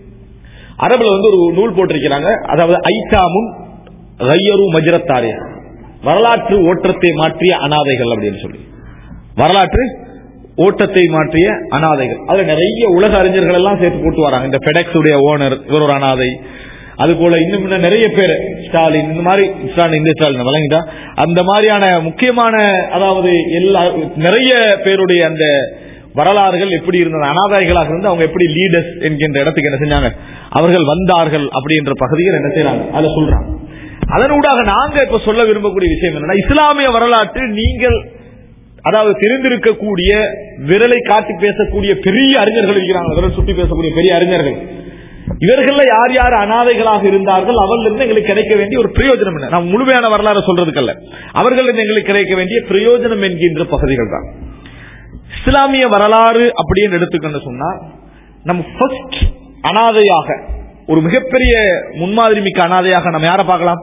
அரபுல வந்து ஒரு நூல் போட்டிருக்கிறாங்க அதாவது ஐத்தாமும் கையரு மஜரத்தாரியா வரலாற்று ஓட்டத்தை மாற்றிய அனாதைகள் அப்படின்னு சொல்லி வரலாற்று ஓட்டத்தை மாற்றிய அனாதைகள் அதுல நிறைய உலக அறிஞர்கள் எல்லாம் சேர்த்து போட்டு வராங்க இந்த பெடெக்ஸ் உடைய ஓனர் இவர் ஒரு அனாதை அது போல இன்னும் இன்னும் நிறைய பேர் ஸ்டாலின் இந்த மாதிரி ஸ்டாலின் இந்த ஸ்டாலின் வழங்கிட்டா அந்த மாதிரியான முக்கியமான அதாவது எல்லா நிறைய பேருடைய அந்த வரலாறுகள் எப்படி இருந்தது அனாதைகளாக இருந்து அவங்க எப்படி லீடர்ஸ் என்கின்ற இடத்துக்கு என்ன செஞ்சாங்க அவர்கள் வந்தார்கள் அப்படின்ற பகுதியில் என்ன செய்யறாங்க அதை சொல்றாங்க அதனூடாக நாங்க இப்ப சொல்ல விரும்பக்கூடிய விஷயம் என்னன்னா இஸ்லாமிய வரலாற்று நீங்கள் அதாவது தெரிந்திருக்கக்கூடிய விரலை காட்டி பேசக்கூடிய பெரிய அறிஞர்கள் இருக்கிறாங்க விரல் சுட்டி பேசக்கூடிய பெரிய அறிஞர்கள் இவர்கள்ல யார் யார் அனாதைகளாக இருந்தார்கள் அவர்களிருந்து எங்களுக்கு கிடைக்க வேண்டிய ஒரு பிரயோஜனம் என்ன நான் முழுமையான வரலாறு சொல்றதுக்கல்ல அவர்களிருந்து எங்களுக்கு கிடைக்க வேண்டிய பிரயோஜனம் என்கின்ற பகுதிகள் தான் இஸ்லாமிய வரலாறு அப்படின்னு எடுத்துக்கொண்டு சொன்னா நம்ம ஃபர்ஸ்ட் அனாதையாக ஒரு மிகப்பெரிய முன்மாதிரி மிக்க அனாதையாக நம்ம யாரை பார்க்கலாம்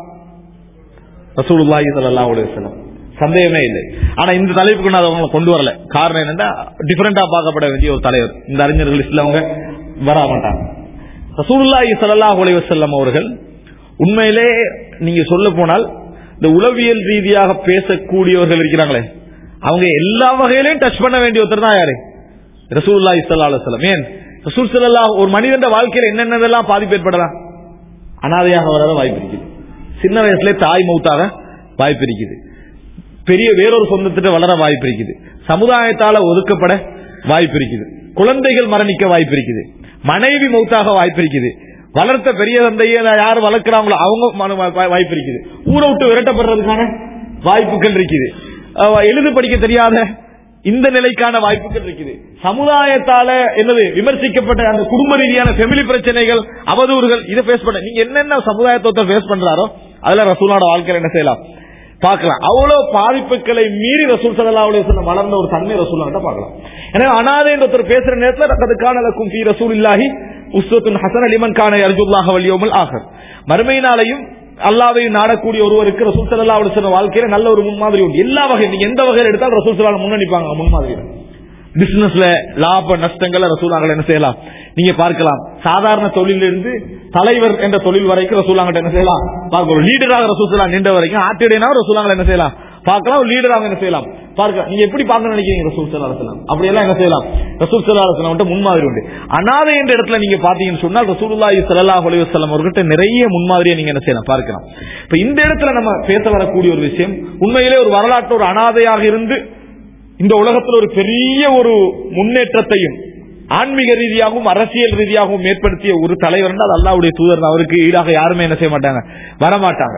ரசூலுல்லாஹி ஸல்லல்லாஹு அலைஹி வஸல்லம் சந்தேகமே இல்லை ஆனா இந்த தலைப்புக்கு நான் அவங்களை கொண்டு வரல காரணம் என்னன்னா டிஃபரெண்டா பார்க்கப்பட வேண்டிய ஒரு தலைவர் இந்த அறிஞர்கள் லிஸ்ட்ல அவங்க வர மாட்டாங்க ரசூலுல்லாஹி ஸல்லல்லாஹு அலைஹி வஸல்லம் அவர்கள் உண்மையிலே நீங்க சொல்ல போனால் இந்த உளவியல் ரீதியாக பேசக்கூடியவர்கள் இருக்கிறாங்களே அவங்க எல்லா வகையிலையும் டச் பண்ண வேண்டிய ஒருத்தர் தான் யாரு ரசூலுல்லாஹி ஸல்லல்லாஹு அலைஹி வஸல்லம் ஏன் ரசூல் ஸல்லல்லாஹு ஒரு மனிதன் வாழ்க்கையில என்னென்னதெல்லாம் பாதிப்பு ஏற்படலாம் அனாதையாக வராத வாய்ப்பு இருக்குது சின்ன வயசுல தாய் மௌத்தாக வாய்ப்பு இருக்குது பெரிய வேறொரு சொந்தத்திட்ட வளர வாய்ப்பு இருக்குது சமுதாயத்தால ஒதுக்கப்பட வாய்ப்பு இருக்குது குழந்தைகள் மரணிக்க வாய்ப்பு இருக்குது மனைவி மௌத்தாக வாய்ப்பு இருக்குது வளர்த்த பெரிய தந்தையை யார் வளர்க்கிறாங்களோ அவங்க மன- வா- வாய்ப்பு இருக்குது ஊரை விட்டு விரட்டப்படுறதுக்கான வாய்ப்புகள் இருக்குது அஹ் எழுது படிக்க தெரியாத இந்த நிலைக்கான வாய்ப்புகள் இருக்குது சமுதாயத்தால என்னது விமர்சிக்கப்பட்ட அந்த குடும்ப ரீதியான ஃபெமிலி பிரச்சனைகள் அவதூறுகள் இதை ஃபேஸ் பண்ண நீங்க என்னென்ன சமுதாயத்தை ஃபேஸ் பண்றாரோ அதுல ரசூலோட வாழ்க்கையில என்ன செய்யலாம் பார்க்கலாம் அவ்வளவு பாதிப்புகளை மீறி ரசூல் சல்லா அலைஹி வஸல்லம் வளர்ந்த ஒரு தன்மை ரசூல் கிட்ட பார்க்கலாம் எனவே அனாதை என்ற ஒருத்தர் பேசுற நேரத்தில் அதுக்கான லக்கும் ஃபீ ரசூல் இல்லாஹி உஸ்வத்துன் ஹசன் அலிமன் கான அர்ஜுல்லாஹ வலியோமல் ஆகர் மறுமையினாலையும் அல்லாவையும் நாடக்கூடிய ஒருவருக்கு ரசூல் சல்லா அலைஹி வஸல்லம் வாழ்க்கையில நல்ல ஒரு முன்மாதிரி உண்டு எல்லா வகை நீங்க எந்த வகையில் எடுத்தாலும் ரசூல் சல்லா முன்னணிப்பாங்க முன்மாதிரியில பிசினஸ்ல லாப நஷ்டங்களை ரசூலாங்களை என்ன செய்யலாம் நீங்க பார்க்கலாம் சாதாரண தொழிலிருந்து தலைவர் என்ற தொழில் வரைக்கும் ரசூலாங்கிட்ட என்ன செய்யலாம் பார்க்க ஒரு லீடராக ரசூலா நின்ற வரைக்கும் ஆட்டிடைனா ரசூலாங்களை என்ன செய்யலாம் பார்க்கலாம் ஒரு லீடராக என்ன செய்யலாம் பார்க்கலாம் நீங்க எப்படி பார்க்க நினைக்கிறீங்க ரசூல் சல்லா அலுவலாம் அப்படி எல்லாம் என்ன செய்யலாம் ரசூல் சல்லா அலுவலாம் முன்மாதிரி உண்டு அனாதை என்ற இடத்துல நீங்க பாத்தீங்கன்னு சொன்னால் ரசூலுல்லாஹி ஸல்லல்லாஹு அலைஹி வஸல்லம் அவர்கிட்ட நிறைய முன்மாதிரியை நீங்க என்ன செய்யலாம் பார்க்கலாம் இப்ப இந்த இடத்துல நம்ம பேச வரக்கூடிய ஒரு விஷயம் உண்மையிலே ஒரு வரலாற்று ஒரு அனாதையாக இருந்து இந்த உலகத்தில் ஒரு பெரிய ஒரு முன்னேற்றத்தையும் ஆன்மீக ரீதியாகவும் அரசியல் ரீதியாகவும் ஏற்படுத்திய ஒரு தலைவர் அது அல்லாவுடைய தூதர் தான். அவருக்கு ஈடாக யாருமே என்ன செய்ய மாட்டாங்க வரமாட்டாங்க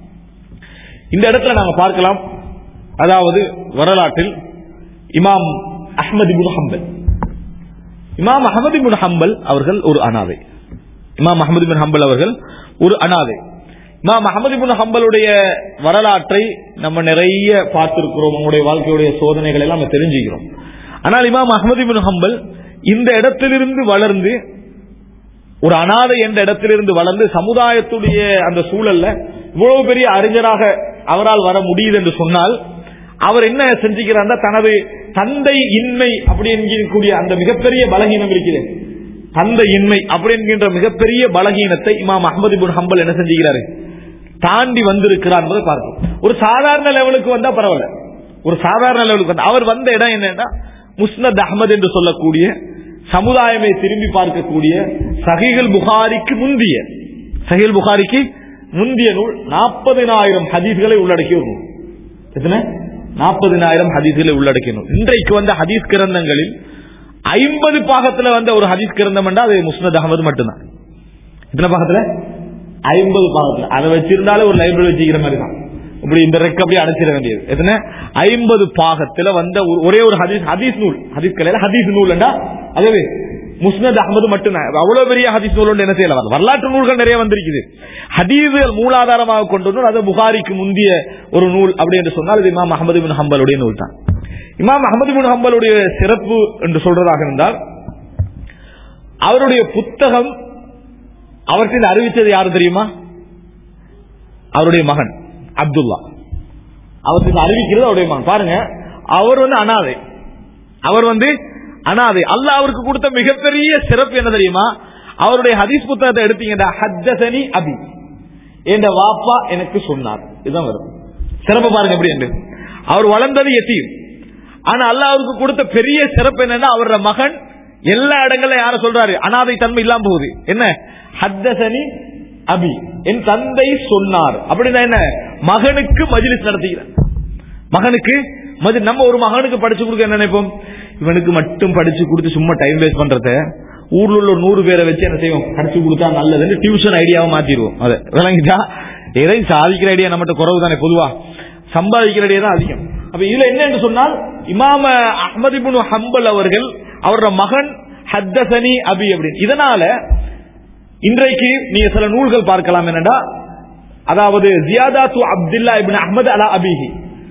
இந்த இடத்துல நாங்க பார்க்கலாம் அதாவது வரலாற்றில் இமாம் அஹ்மது இப்னு ஹம்பல் இமாம் அஹமது பின் ஹம்பல் அவர்கள் ஒரு அனாதை இமாம் அஹமது பின் ஹம்பல் அவர்கள் ஒரு அனாதை இமாம் அஹமது பின் ஹம்பலுடைய வரலாற்றை நம்ம நிறைய பார்த்திருக்கிறோம் அவங்களுடைய வாழ்க்கையுடைய சோதனைகள் எல்லாம் நம்ம தெரிஞ்சுக்கிறோம் ஆனால் இமாம் அஹமது பின் ஹம்பல் இந்த இடத்திலிருந்து வளர்ந்து ஒரு அனாதை என்ற இடத்திலிருந்து வளர்ந்து சமுதாயத்துடைய அந்த சூழல்ல இவ்வளவு பெரிய அறிஞராக அவரால் வர முடியுது என்று சொன்னால் அவர் என்ன செஞ்சுக்கிறார் தனது தந்தை இன்மை அப்படி என்கக்கூடிய அந்த மிகப்பெரிய பலகீனம் இருக்கிறது தந்தை இன்மை அப்படி என்கின்ற மிகப்பெரிய பலகீனத்தை இமாம் அஹமது பின் ஹம்பல் என்ன செஞ்சுக்கிறாரு தாண்டி வந்திருக்கிறார் என்பதை பார்க்கும் ஒரு சாதாரண லெவலுக்கு வந்தா பரவாயில்ல ஒரு சாதாரண லெவலுக்கு வந்தா அவர் வந்த இடம் என்னன்னா முஸ்னத் அஹமது என்று சொல்லக்கூடிய சமுதாயமே திரும்பி பார்க்கக்கூடிய சஹிகள் புகாரிக்கு முந்திய சஹில் புகாரிக்கு முந்திய நூல் நாற்பதினாயிரம் ஹதீஸ்களை உள்ளடக்கிய ஒரு நூல் எத்தனை நாற்பதினாயிரம் ஹதீஸ்களை உள்ளடக்கிய நூல் இன்றைக்கு வந்த ஹதீஸ் கிரந்தங்களில் ஐம்பது பாகத்துல வந்த ஒரு ஹதீஸ் கிரந்தம் என்றால் அது முஸ்னத் அகமது மட்டும்தான் எத்தனை பாகத்துல ஐம்பது பாகத்துல அதை வச்சிருந்தாலே ஒரு லைப்ரரி வச்சுக்கிற மாதிரி தான் இப்படி இந்த ரெக்க அப்படியே அடைச்சிட வேண்டியது எத்தனை ஐம்பது பாகத்துல வந்த ஒரு- ஒரே ஒரு ஹதீஸ் ஹதீஸ் நூல் ஹதீஸ் கலையில ஹதீஸ் நூல்ண்டா அதுவே முஸ்னத் அகமது மட்டும்தான் அவ்வளவு பெரிய ஹதீஸ் நூல் ஒன்று என்ன செய்யலாம் வரலாற்று நூல்கள் நிறைய வந்திருக்குது ஹதீஸ்கள் மூலாதாரமாக கொண்டு வந்து அது புகாரிக்கு முந்திய ஒரு நூல் அப்படி என்று சொன்னால் இது இமாம் அஹமது பின் ஹம்பலுடைய நூல் தான் இமாம் அஹமது பின் ஹம்பலுடைய சிறப்பு என்று சொல்றதாக இருந்தால் அவருடைய புத்தகம் அவருக்கு அறிவித்தது யாரு தெரியுமா அவருடைய மகன் அப்துல்லா அவருக்கு அறிவிக்கிறது அவருடைய மகன் பாருங்க அவர் வந்து அனாதை அவர் வந்து அனாதை அல்லாஹ் அவருக்கு கொடுத்த மிகப்பெரிய சிறப்பு என்ன தெரியுமா அவருடைய ஹதீஸ் புத்தகத்தை எடுத்தீங்கன்னா ஹத்தசனி அபி என்ற வாப்பா எனக்கு சொன்னார் இதுதான் வரும் சிறப்பு பாருங்க எப்படி என்று அவர் வளர்ந்தது எத்தீம் ஆனா அல்லாஹ் அவருக்கு கொடுத்த பெரிய சிறப்பு என்னன்னா அவரோட மகன் எல்லா இடங்கள்ல யார சொல்றாரு அனாதை தன்மை இல்லாம போகுது என்ன ஹத்தசனி அபி என் தந்தை சொன்னார் அப்படின்னா என்ன மகனுக்கு மஜ்லிஸ் நடத்துகிறார் மகனுக்கு மதி- நம்ம ஒரு மகனுக்கு படிச்சு கொடுக்க என்ன நினைப்போம் இவனுக்கு மட்டும் படிச்சு கொடுத்து சும்மா டைம் வேஸ்ட் பண்றத ஊர்ல உள்ள ஒரு நூறு பேரை வச்சு என்ன செய்வோம் படிச்சு கொடுத்தா நல்லதுன்னு டியூஷன் ஐடியாவை மாத்திடுவோம் அதை விளங்கிட்டா எதையும் சாதிக்கிற ஐடியா நம்மகிட்ட குறவு தானே பொதுவா சம்பாதிக்கிற ஐடியா தான் அதிகம் அப்ப இதுல என்ன என்று சொன்னால் இமாம அஹ்மது இப்னு ஹம்பல் அவர்கள் அவரோட மகன் ஹத்தசனி அபி அப்படின்னு இதனால இன்றைக்கு நீங்க சில நூல்கள் பார்க்கலாம் என்னடா அதாவது ஜியாதாத்து அப்துல்லா இப்னு அஹ்மது அலா அபிஹி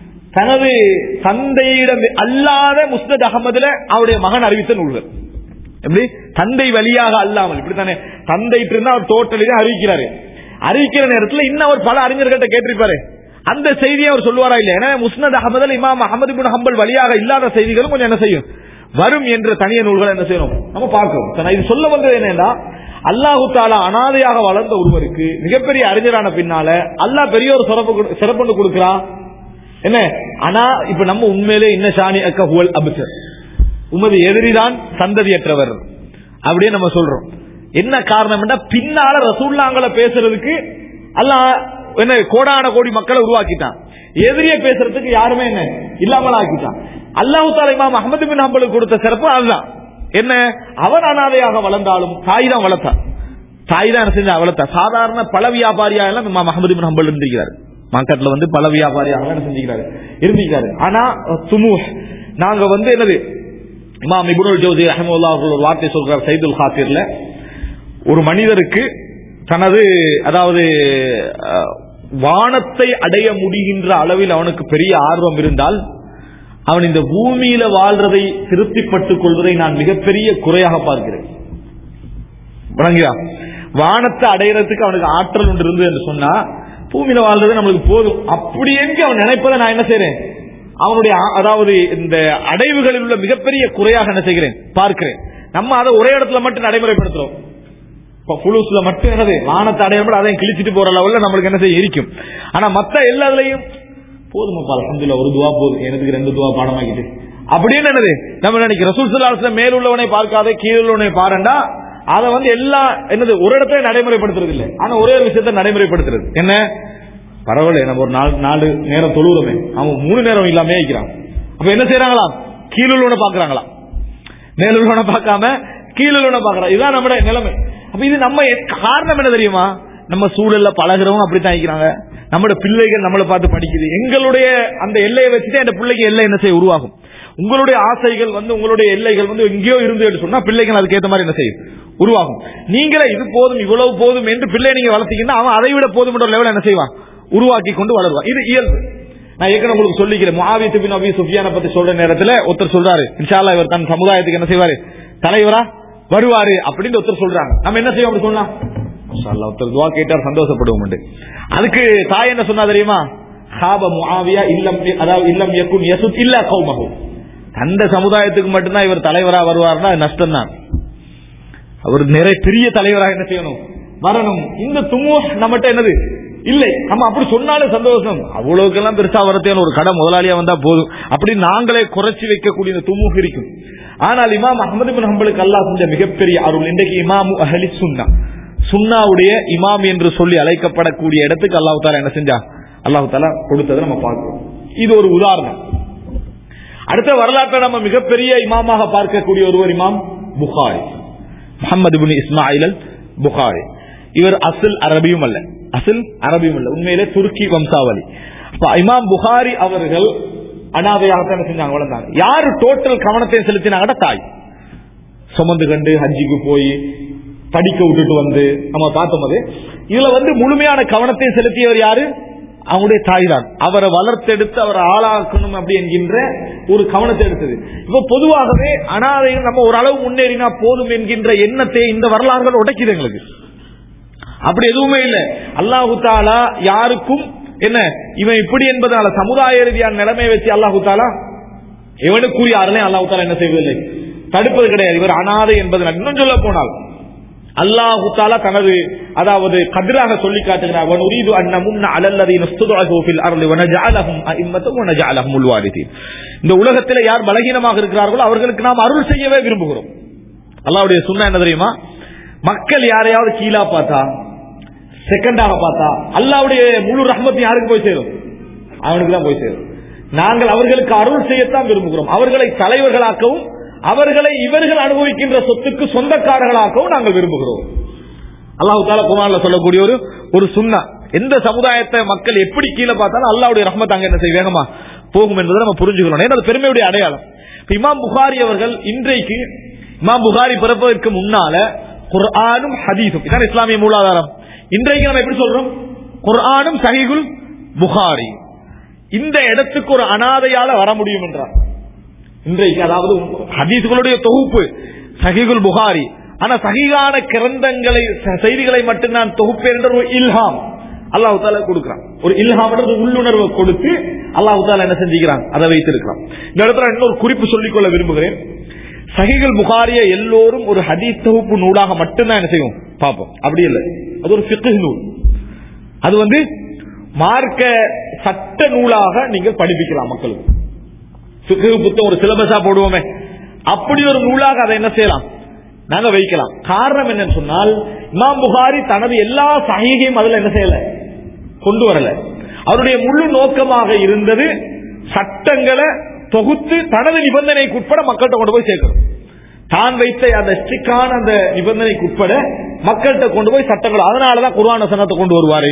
தனது தந்தையிடம் அல்லாத முஸ்னத் அகமதுல அவருடைய மகன் அறிவித்த நூல்கள் எப்படி தந்தை வழியாக அல்லாமல் இப்படித்தானே தந்தை இருந்தா அவர் டோட்டலி அறிவிக்கிறாரு அறிவிக்கிற நேரத்தில் இன்னும் அவர் பல அறிஞர்கள்ட்ட கேட்டிருப்பாரு அந்த செய்தியை அவர் சொல்லுவாரா இல்லையா ஏன்னா முஸ்னத் அகமது இமாம் அகமது பின் ஹம்பல் வழியாக இல்லாத செய்திகளும் கொஞ்சம் என்ன செய்யும் வரும் என்ற தனிய நூல்களை என்ன செய்யணும் நம்ம பார்க்கணும் சரி, நான் இது சொல்ல வந்தது என்னன்னா அல்லாஹு தாலா அனாதையாக வளர்ந்த ஒருவருக்கு மிகப்பெரிய அறிஞரான பின்னால அல்லாஹ் பெரிய ஒரு சிறப்பு கொடு- சிறப்புன்னு கொடுக்கிறான் என்ன ஆனா இப்ப நம்ம உண்மையிலே இன்ன ஷானி அக்க ஹுவல் அபிசர் உமது எதிரிதான் சந்ததியற்றவர் அப்படியே நம்ம சொல்றோம் என்ன காரணம்னா பின்னால ரசூல்லாங்களை பேசுறதுக்கு அல்லாஹ் என்ன கோடான கோடி மக்களை உருவாக்கிட்டான் எதிரிய பேசுறதுக்கு யாருமே என்ன இல்லாமல் ஆக்கிட்டான் அல்லாஹு தாலா இமாம் அஹமது பின் ஹம்பலுக்கு கொடுத்த சிறப்பு அதுதான் என்ன அவன் அனாதையாக வளர்ந்தாலும் தாய் தான் வளர்த்தான் தாய் தான் என்ன செஞ்சா வளர்த்தா சாதாரண பல வியாபாரியா எல்லாம் இமாம் அஹமது பின் ஹம்பல் இருந்திருக்கிறார் மார்க்கெட்ல வந்து பல வியாபாரியாக என்ன செஞ்சுக்கிறாரு இருந்திருக்காரு ஆனா துமு நாங்க வந்து என்னது இமாம் இபுனுல் ஜோதி அஹமுல்லா அவர்கள் ஒரு வார்த்தை சொல்றார் சைதுல் ஹாத்திர்ல ஒரு மனிதருக்கு தனது அதாவது அஹ், வானத்தை அடைய முடிகின்ற அளவில் அவனுக்கு பெரிய ஆர்வம் இருந்தால் அவன் இந்த பூமியில வாழ்றதை திருப்திப்பட்டுக் கொள்வதை நான் மிகப்பெரிய குறையாக பார்க்கிறேன் விளங்குதா வானத்தை அடையிறதுக்கு அவனுக்கு ஆற்றல் ஒன்று இருந்தது என்று சொன்னா பூமியில வாழ்றது நம்மளுக்கு போதும் அப்படி எங்க அவன் நினைப்பதை நான் என்ன செய்றேன் அவனுடைய ஆ- அதாவது இந்த அடைவுகளில் உள்ள மிகப்பெரிய குறையாக என்ன செய்கிறேன் பார்க்கிறேன் நம்ம அதை ஒரே இடத்துல மட்டும் நடைமுறைப்படுத்துறோம் இப்ப புழுஸ்ல மட்டும் என்னது வானத்தை அடையும் அதையும் கிழிச்சிட்டு போற லெவல்ல நம்மளுக்கு என்ன செய்ய இருக்கும் ஆனா மத்த எல்லாத்துலயும் போதுமாப்பா அல்ஹம்துலில்லாஹ் ஒரு துவா போதும் எனக்கு ரெண்டு துவா பாடமாக்கிட்டு அப்படின்னு என்னது நம்ம நினைக்கிறோம் ரசூல் ஸல்லல்லாஹு அலைஹி வஸல்லம் மேல் உள்ளவனை பார்க்காத கீழ் உள்ளவனை பாருண்டா அதை வந்து எல்லா என்னது ஒரு இடத்துல நடைமுறைப்படுத்துறது இல்ல ஆனா ஒரே ஒரு விஷயத்தை நடைமுறைப்படுத்துறது என்ன பரவாயில்ல நம்ம ஒரு நாலு நாலு நேரம் தொழுகிறோமே அவன் மூணு நேரம் இல்லாம இருக்கிறான் அப்ப என்ன செய்யறாங்களாம் கீழ் உள்ளவனை பாக்குறாங்களாம் மேலுள்ளவனை பார்க்காம கீழுள்ளவனை பார்க்கறான் இதுதான் நம்முடைய நிலைமை அப்ப இது நம்ம எ- காரணம் என்ன தெரியுமா நம்ம சூழல்ல பழகிறவங்க அப்படித்தான் இருக்கிறாங்க நம்மளோட பிள்ளைகள் நம்மளை பார்த்து படிக்குது எங்களுடைய அந்த எல்லையை வச்சுட்டு அந்த பிள்ளைக்கு எல்லை என்ன செய்ய உருவாகும் உங்களுடைய ஆசைகள் வந்து உங்களுடைய எல்லைகள் வந்து எங்கேயோ இருந்து என்று சொன்னா பிள்ளைகள் அதுக்கேற்ற மாதிரி என்ன செய்யும் உருவாகும் நீங்களே இது போதும் இவ்வளவு போதும் என்று பிள்ளை நீங்க வளர்த்தீங்கன்னா அவன் அதை விட போதும் என்ற லெவல் என்ன செய்வான் உருவாக்கி கொண்டு வளருவான் இது இயல்பு நான் ஏற்கனவே உங்களுக்கு சொல்லிக்கிறேன் முஆவியத்து பின் அபி சுஃபியான பத்தி சொல்ற நேரத்துல ஒருத்தர் சொல்றாரு இன்ஷால்லா இவர் தன் சமுதாயத்துக்கு என்ன செய்வாரு தலைவரா வருவாரு அப்படின்னு ஒருத்தர் சொல்றாங்க நம்ம என்ன செய்வோம் அப்படி சொன்னா மாஷா அல்லாஹ், ஒருத்தர் துவா கேட்டார் சந்தோஷப்படுவோம் உண்டு. அதுக்கு தாய் என்ன சொன்னா தெரியுமா ஹாப முஆவியா இல்லம் அதாவது இல்லம் யக்குன் யசுத் இல்லா கௌமஹு அந்த சமுதாயத்துக்கு மட்டும்தான் இவர் தலைவரா வருவார்னா அது நஷ்டம் தான் அவர் நிறைய பெரிய தலைவராக என்ன செய்யணும் வரணும் இந்த துமு நம்மகிட்ட என்னது இல்லை நம்ம அப்படி சொன்னாலும் சந்தோஷம் அவ்வளவுக்கெல்லாம் பெருசா வரத்தேன்னு ஒரு கடை முதலாளியா வந்தா போதும் அப்படி நாங்களே குறைச்சி வைக்கக்கூடிய இந்த துமுக இருக்கும் ஆனால் இமாம் அஹமது பின் ஹம்பலுக்கு அல்லாஹ் செஞ்ச மிகப்பெரிய அருள் இன்றைக்கு இமாமு அஹலி சுன்னா சுன்னாவுடைய இமாம் என்று சொல்லி அழைக்கப்படக்கூடிய இடத்துக்கு அல்லாஹ் தாலா என்ன செஞ்சா அல்லாஹ் தாலா கொடுத்ததை நம்ம பார்க்கிறோம் இது ஒரு உதாரணம் அடுத்த வரலாற்றை நம்ம மிகப்பெரிய இமாமாக பார்க்கக்கூடிய ஒருவர் இமாம் புகாரி முகமது பின் இஸ்மாயில் அல் புகாரி இவர் அசில் அரபியும் அல்ல அசில் அரபியும் அல்ல உண்மையிலே துருக்கி வம்சாவளி அப்ப இமாம் புகாரி அவர்கள் அனாதையாக என்ன செஞ்சாங்க வளர்ந்தாங்க யாரு டோட்டல் கவனத்தை செலுத்தினாங்கன்னா தாய் சுமந்து கண்டு ஹஜ்ஜிக்கு போய் படிக்க விட்டுட்டு வந்து நம்ம பார்த்தோம் அது இதுல வந்து முழுமையான கவனத்தை செலுத்தியவர் யாரு அவங்களுடைய தாய் தான் அவரை வளர்த்தெடுத்து அவரை ஆளாக்கணும் அப்படி என்கின்ற ஒரு கவனத்தை எடுத்தது இப்ப பொதுவாகவே அனாதைகள் நம்ம ஓரளவு முன்னேறினா போதும் என்கின்ற எண்ணத்தை இந்த வரலாறுகள் உடைக்குது எங்களுக்கு அப்படி எதுவுமே இல்லை அல்லாஹு தாலா யாருக்கும் என்ன இவன் இப்படி என்பதால சமுதாய ரீதியான நிலைமையை வச்சு அல்லாஹு தாலா எவனுக்குரிய யாரிலையும் அல்லாஹு தாலா என்ன செய்வதில்லை தடுப்பது கிடையாது இவர் அனாதை என்பது இன்னும் சொல்ல போனால் அல்லாஹு தாலா தனது அதாவது கதிராக சொல்லி காட்டுகிறார் வனுரீது அன்னமுன்ன அலல்லதீன ஸ்துதுஅஹு ஃபில் அர்லி வனஜஅலஹும் அஇம்மத்தம் வனஜஅலஹுமுல் வாரிதீன் இந்த உலகத்தில் யார் பலகீனமாக இருக்கிறார்களோ அவர்களுக்கு நாம் அருள் செய்யவே விரும்புகிறோம் அல்லாஹ்வுடைய சுன்னா என்ன தெரியுமா மக்கள் யாரையாவது கீழா பார்த்தா செகண்டாக பார்த்தா அல்லாஹ்வுடைய முழு ரஹ்மத்து யாருக்கு போய் சேரும் அவனுக்கு தான் போய் சேரும் நாங்கள் அவர்களுக்கு அருள் செய்யத்தான் விரும்புகிறோம் அவர்களை தலைவர்களாக்கவும் அவர்களை இவர்கள் அனுபவிக்கின்ற சொத்துக்கு சொந்தக்காரர்களாக்கவும் நாங்கள் விரும்புகிறோம் அல்லாஹு தாலா குமான்ல சொல்லக்கூடிய ஒரு ஒரு சுண்ணா எந்த சமுதாயத்தை மக்கள் எப்படி கீழே பார்த்தாலும் அல்லாவுடைய ரஹ்மத் அங்க என்ன செய்ய வேகமா போகும் என்பதை நம்ம புரிஞ்சுக்கணும் ஏன்னா அது பெருமையுடைய அடையாளம் இப்ப இமாம் புகாரி அவர்கள் இன்றைக்கு இமாம் புகாரி பிறப்பதற்கு முன்னால குர்ஆனும் ஹதீஸும் இதான் இஸ்லாமிய மூலாதாரம் இன்றைக்கு நம்ம எப்படி சொல்றோம் குர்ஆனும் சஹீகுல் புகாரி இந்த இடத்துக்கு ஒரு அனாதையால வர முடியும் என்றார் இன்றைக்கு அதாவது ஹதீஸ்களுடைய தொகுப்பு சஹீகுல் புகாரி ஆனா சகிகான கிரந்தங்களை ச- செய்திகளை மட்டும் நான் தொகுப்பேன் என்ற ஒரு இல்ஹாம் அல்லாஹு தாலா கொடுக்கிறான் ஒரு இல்ஹாம் என்ற ஒரு உள்ளுணர்வை கொடுத்து அல்லாஹு தாலா என்ன செஞ்சுக்கிறான் அதை வைத்திருக்கிறான் இந்த இடத்துல இன்னொரு குறிப்பு சொல்லிக்கொள்ள விரும்புகிறேன் சஹிகள் புகாரிய எல்லோரும் ஒரு ஹதீஸ் தொகுப்பு நூலாக மட்டும்தான் என்ன செய்வோம் பார்ப்போம் அப்படி இல்லை அது ஒரு ஃபிக்ஹ் நூல் அது வந்து மார்க்க சட்ட நூலாக நீங்கள் படிப்பிக்கலாம் மக்களுக்கு ஃபிக்ஹ் புத்தகம் ஒரு சிலபஸா போடுவோமே அப்படி ஒரு நூலாக அதை என்ன செய்யலாம் நாங்க வைக்கலாம் காரணம் என்னன்னு சொன்னால் இமாம் புகாரி தனது எல்லா சஹீகையும் அதுல என்ன செய்யல கொண்டு வரல அவருடைய முழு நோக்கமாக இருந்தது சட்டங்களை தொகுத்து தனது நிபந்தனைக்கு உட்பட மக்கள்கிட்ட கொண்டு போய் சேர்க்கணும் தான் வைத்த அந்த ஸ்ட்ரிக்டான அந்த நிபந்தனைக்கு உட்பட மக்கள்கிட்ட கொண்டு போய் சட்டங்கள் அதனாலதான் குர்ஆன் வசனத்தை கொண்டு வருவாரு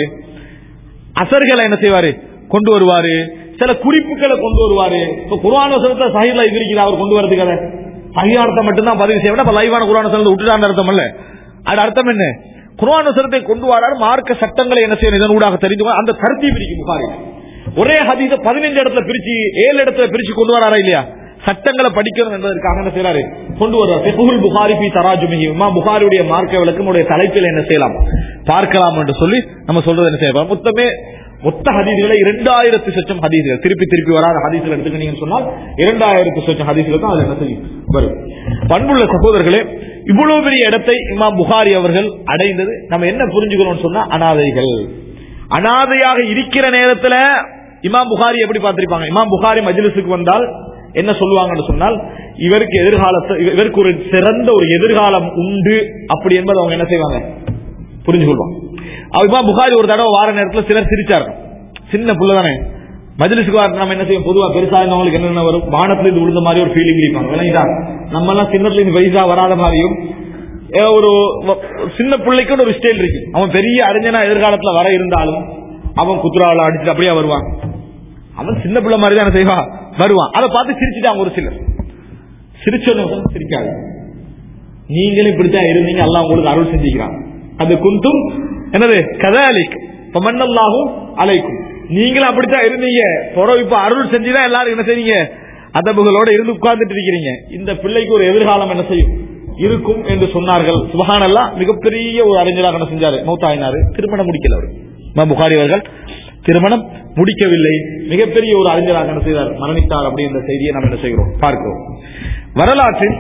அசர்களை என்ன செய்வாரு கொண்டு வருவாரு சில குறிப்புகளை கொண்டு வருவாரு இப்ப குர்ஆன் வசனத்தை சஹீல இது இருக்குது அவர் கொண்டு வரதுக்கு அதை சஹீஹானத்தை மட்டும்தான் பதிவு செய்ய அப்ப லைவான குர்ஆன் வசனத்தை விட்டுட்டான்னு அர்த்தம் இல்ல அது அர்த்தம் என்ன குர்ஆன் வசனத்தை கொண்டு வராரு மார்க்க சட்டங்களை என்ன செய்யணும் இதன் ஊடாக தெரிந்து கொள்ள- அந்த கருத்தி பிரிக்கும் புகாரி ஒரே ஹதீஸ பதினஞ்சு இடத்துல பிரிச்சு ஏழு இடத்துல பிரிச்சு கொண்டு வராரா இல்லையா சட்டங்களை படிக்கணும் என்பதற்காக என்ன செய்யறாரு கொண்டு வருவார் ஃபிக்ஹுல் புகாரி பி தராஜுமிஹி இமாம் புகாரியுடைய மார்க்க விளக்கமுடைய தலைப்பில் என்ன செய்யலாம் பார்க்கலாம் என்று சொல்லி நம்ம சொல்றது என்ன செய்யலாம் மொத்தமே மொத்த ஹதீஸ்களை இரண்டாயிரத்து சொச்சம் ஹதீஸ்கள் திருப்பி திருப்பி வராத ஹதீஸ்கள் எடுத்துக்கிட்டீங்கன்னு சொன்னால் இரண்டாயிரத்து சொச்சம் ஹதீஸ்கள் தான் அதுல என்ன செய்யும் வரும் பண்புள்ள சகோதரர்களே இவ்வளவு பெரிய இடத்தை இமாம் புகாரி அவர்கள் அடைந்தது நம்ம என்ன புரிஞ்சுக்கணும்னு சொன்னா அனாதைகள் அனாதையாக இருக்கிற நேரத்துல இமாம் புகாரி எப்படி பார்த்திருப்பாங்க இமாம் புகாரி மஜ்லிஸுக்கு வந்தால் என்ன சொல்லுவாங்கன்னு சொன்னால் இவருக்கு எதிர்காலத்தை இவருக்கு ஒரு சிறந்த ஒரு எதிர்காலம் உண்டு அப்படி என்பதை அவங்க என்ன செய்வாங்க புரிஞ்சு கொள்வாங்க அவர் இமாம் புகாரி ஒரு தடவை வார நேரத்துல சிலர் சிரிச்சாரு சின்ன புள்ள தானே மஜ்லிஸுக்கு வர நம்ம என்ன செய்வோம் பொதுவா பெருசா இருந்தவங்களுக்கு என்னென்ன வரும் வானத்துல இருந்து விழுந்த மாதிரி ஒரு ஃபீலிங் இருப்பாங்க விளங்கிட்டா நம்ம எல்லாம் சின்னத்துல இருந்து வயசா வராத மாதிரியும் ஏ, ஒரு வ- சின்ன பிள்ளைக்கு ஒரு ஸ்டைல் இருக்கு அவன் பெரிய அறிஞனா எதிர்காலத்துல வர இருந்தாலும் அவன் குத்துராவில் அடிச்சுட்டு அப்படியே வருவான் அவன் சின்ன பிள்ளை மாதிரி தான் செய்வா வருவான் அதை பார்த்து சிரிச்சுட்டாங்க ஒரு சிலர் சிரிச்சோன்னு சிரிக்காது நீங்களும் இப்படித்தான் இருந்தீங்க அல்லாஹ் உங்களுக்கு அருள் செஞ்சுக்கிறான் அது குந்தும் என்னது கதாலிக் மண்ணல்லாகும் அலைக்கும் நீங்களும் அப்படித்தான் இருந்தீங்க புறம் இப்ப அருள் செஞ்சுதான் எல்லாரும் என்ன செய்றீங்க அதபுகளோட இருந்து உட்கார்ந்துட்டு இருக்கிறீங்க இந்த பிள்ளைக்கு ஒரு எதிர்காலம் என்ன செய்யும் இருக்கும் என்று சொன்னார்கள் சுபஹானல்லா மிகப்பெரிய ஒரு அறிஞராக என்ன செஞ்சாரு மௌத்தாயினாரு திருமணம் முடிக்கல அவர் இமாம் புகாரி அவர்கள் திருமணம் முடிக்கவில்லை மிகப்பெரிய ஒரு அறிஞராக என்ன செய்தார் மரணித்தார் அப்படின்ற செய்தியை நாம் என்ன செய்கிறோம் பார்க்கிறோம் வரலாற்றில்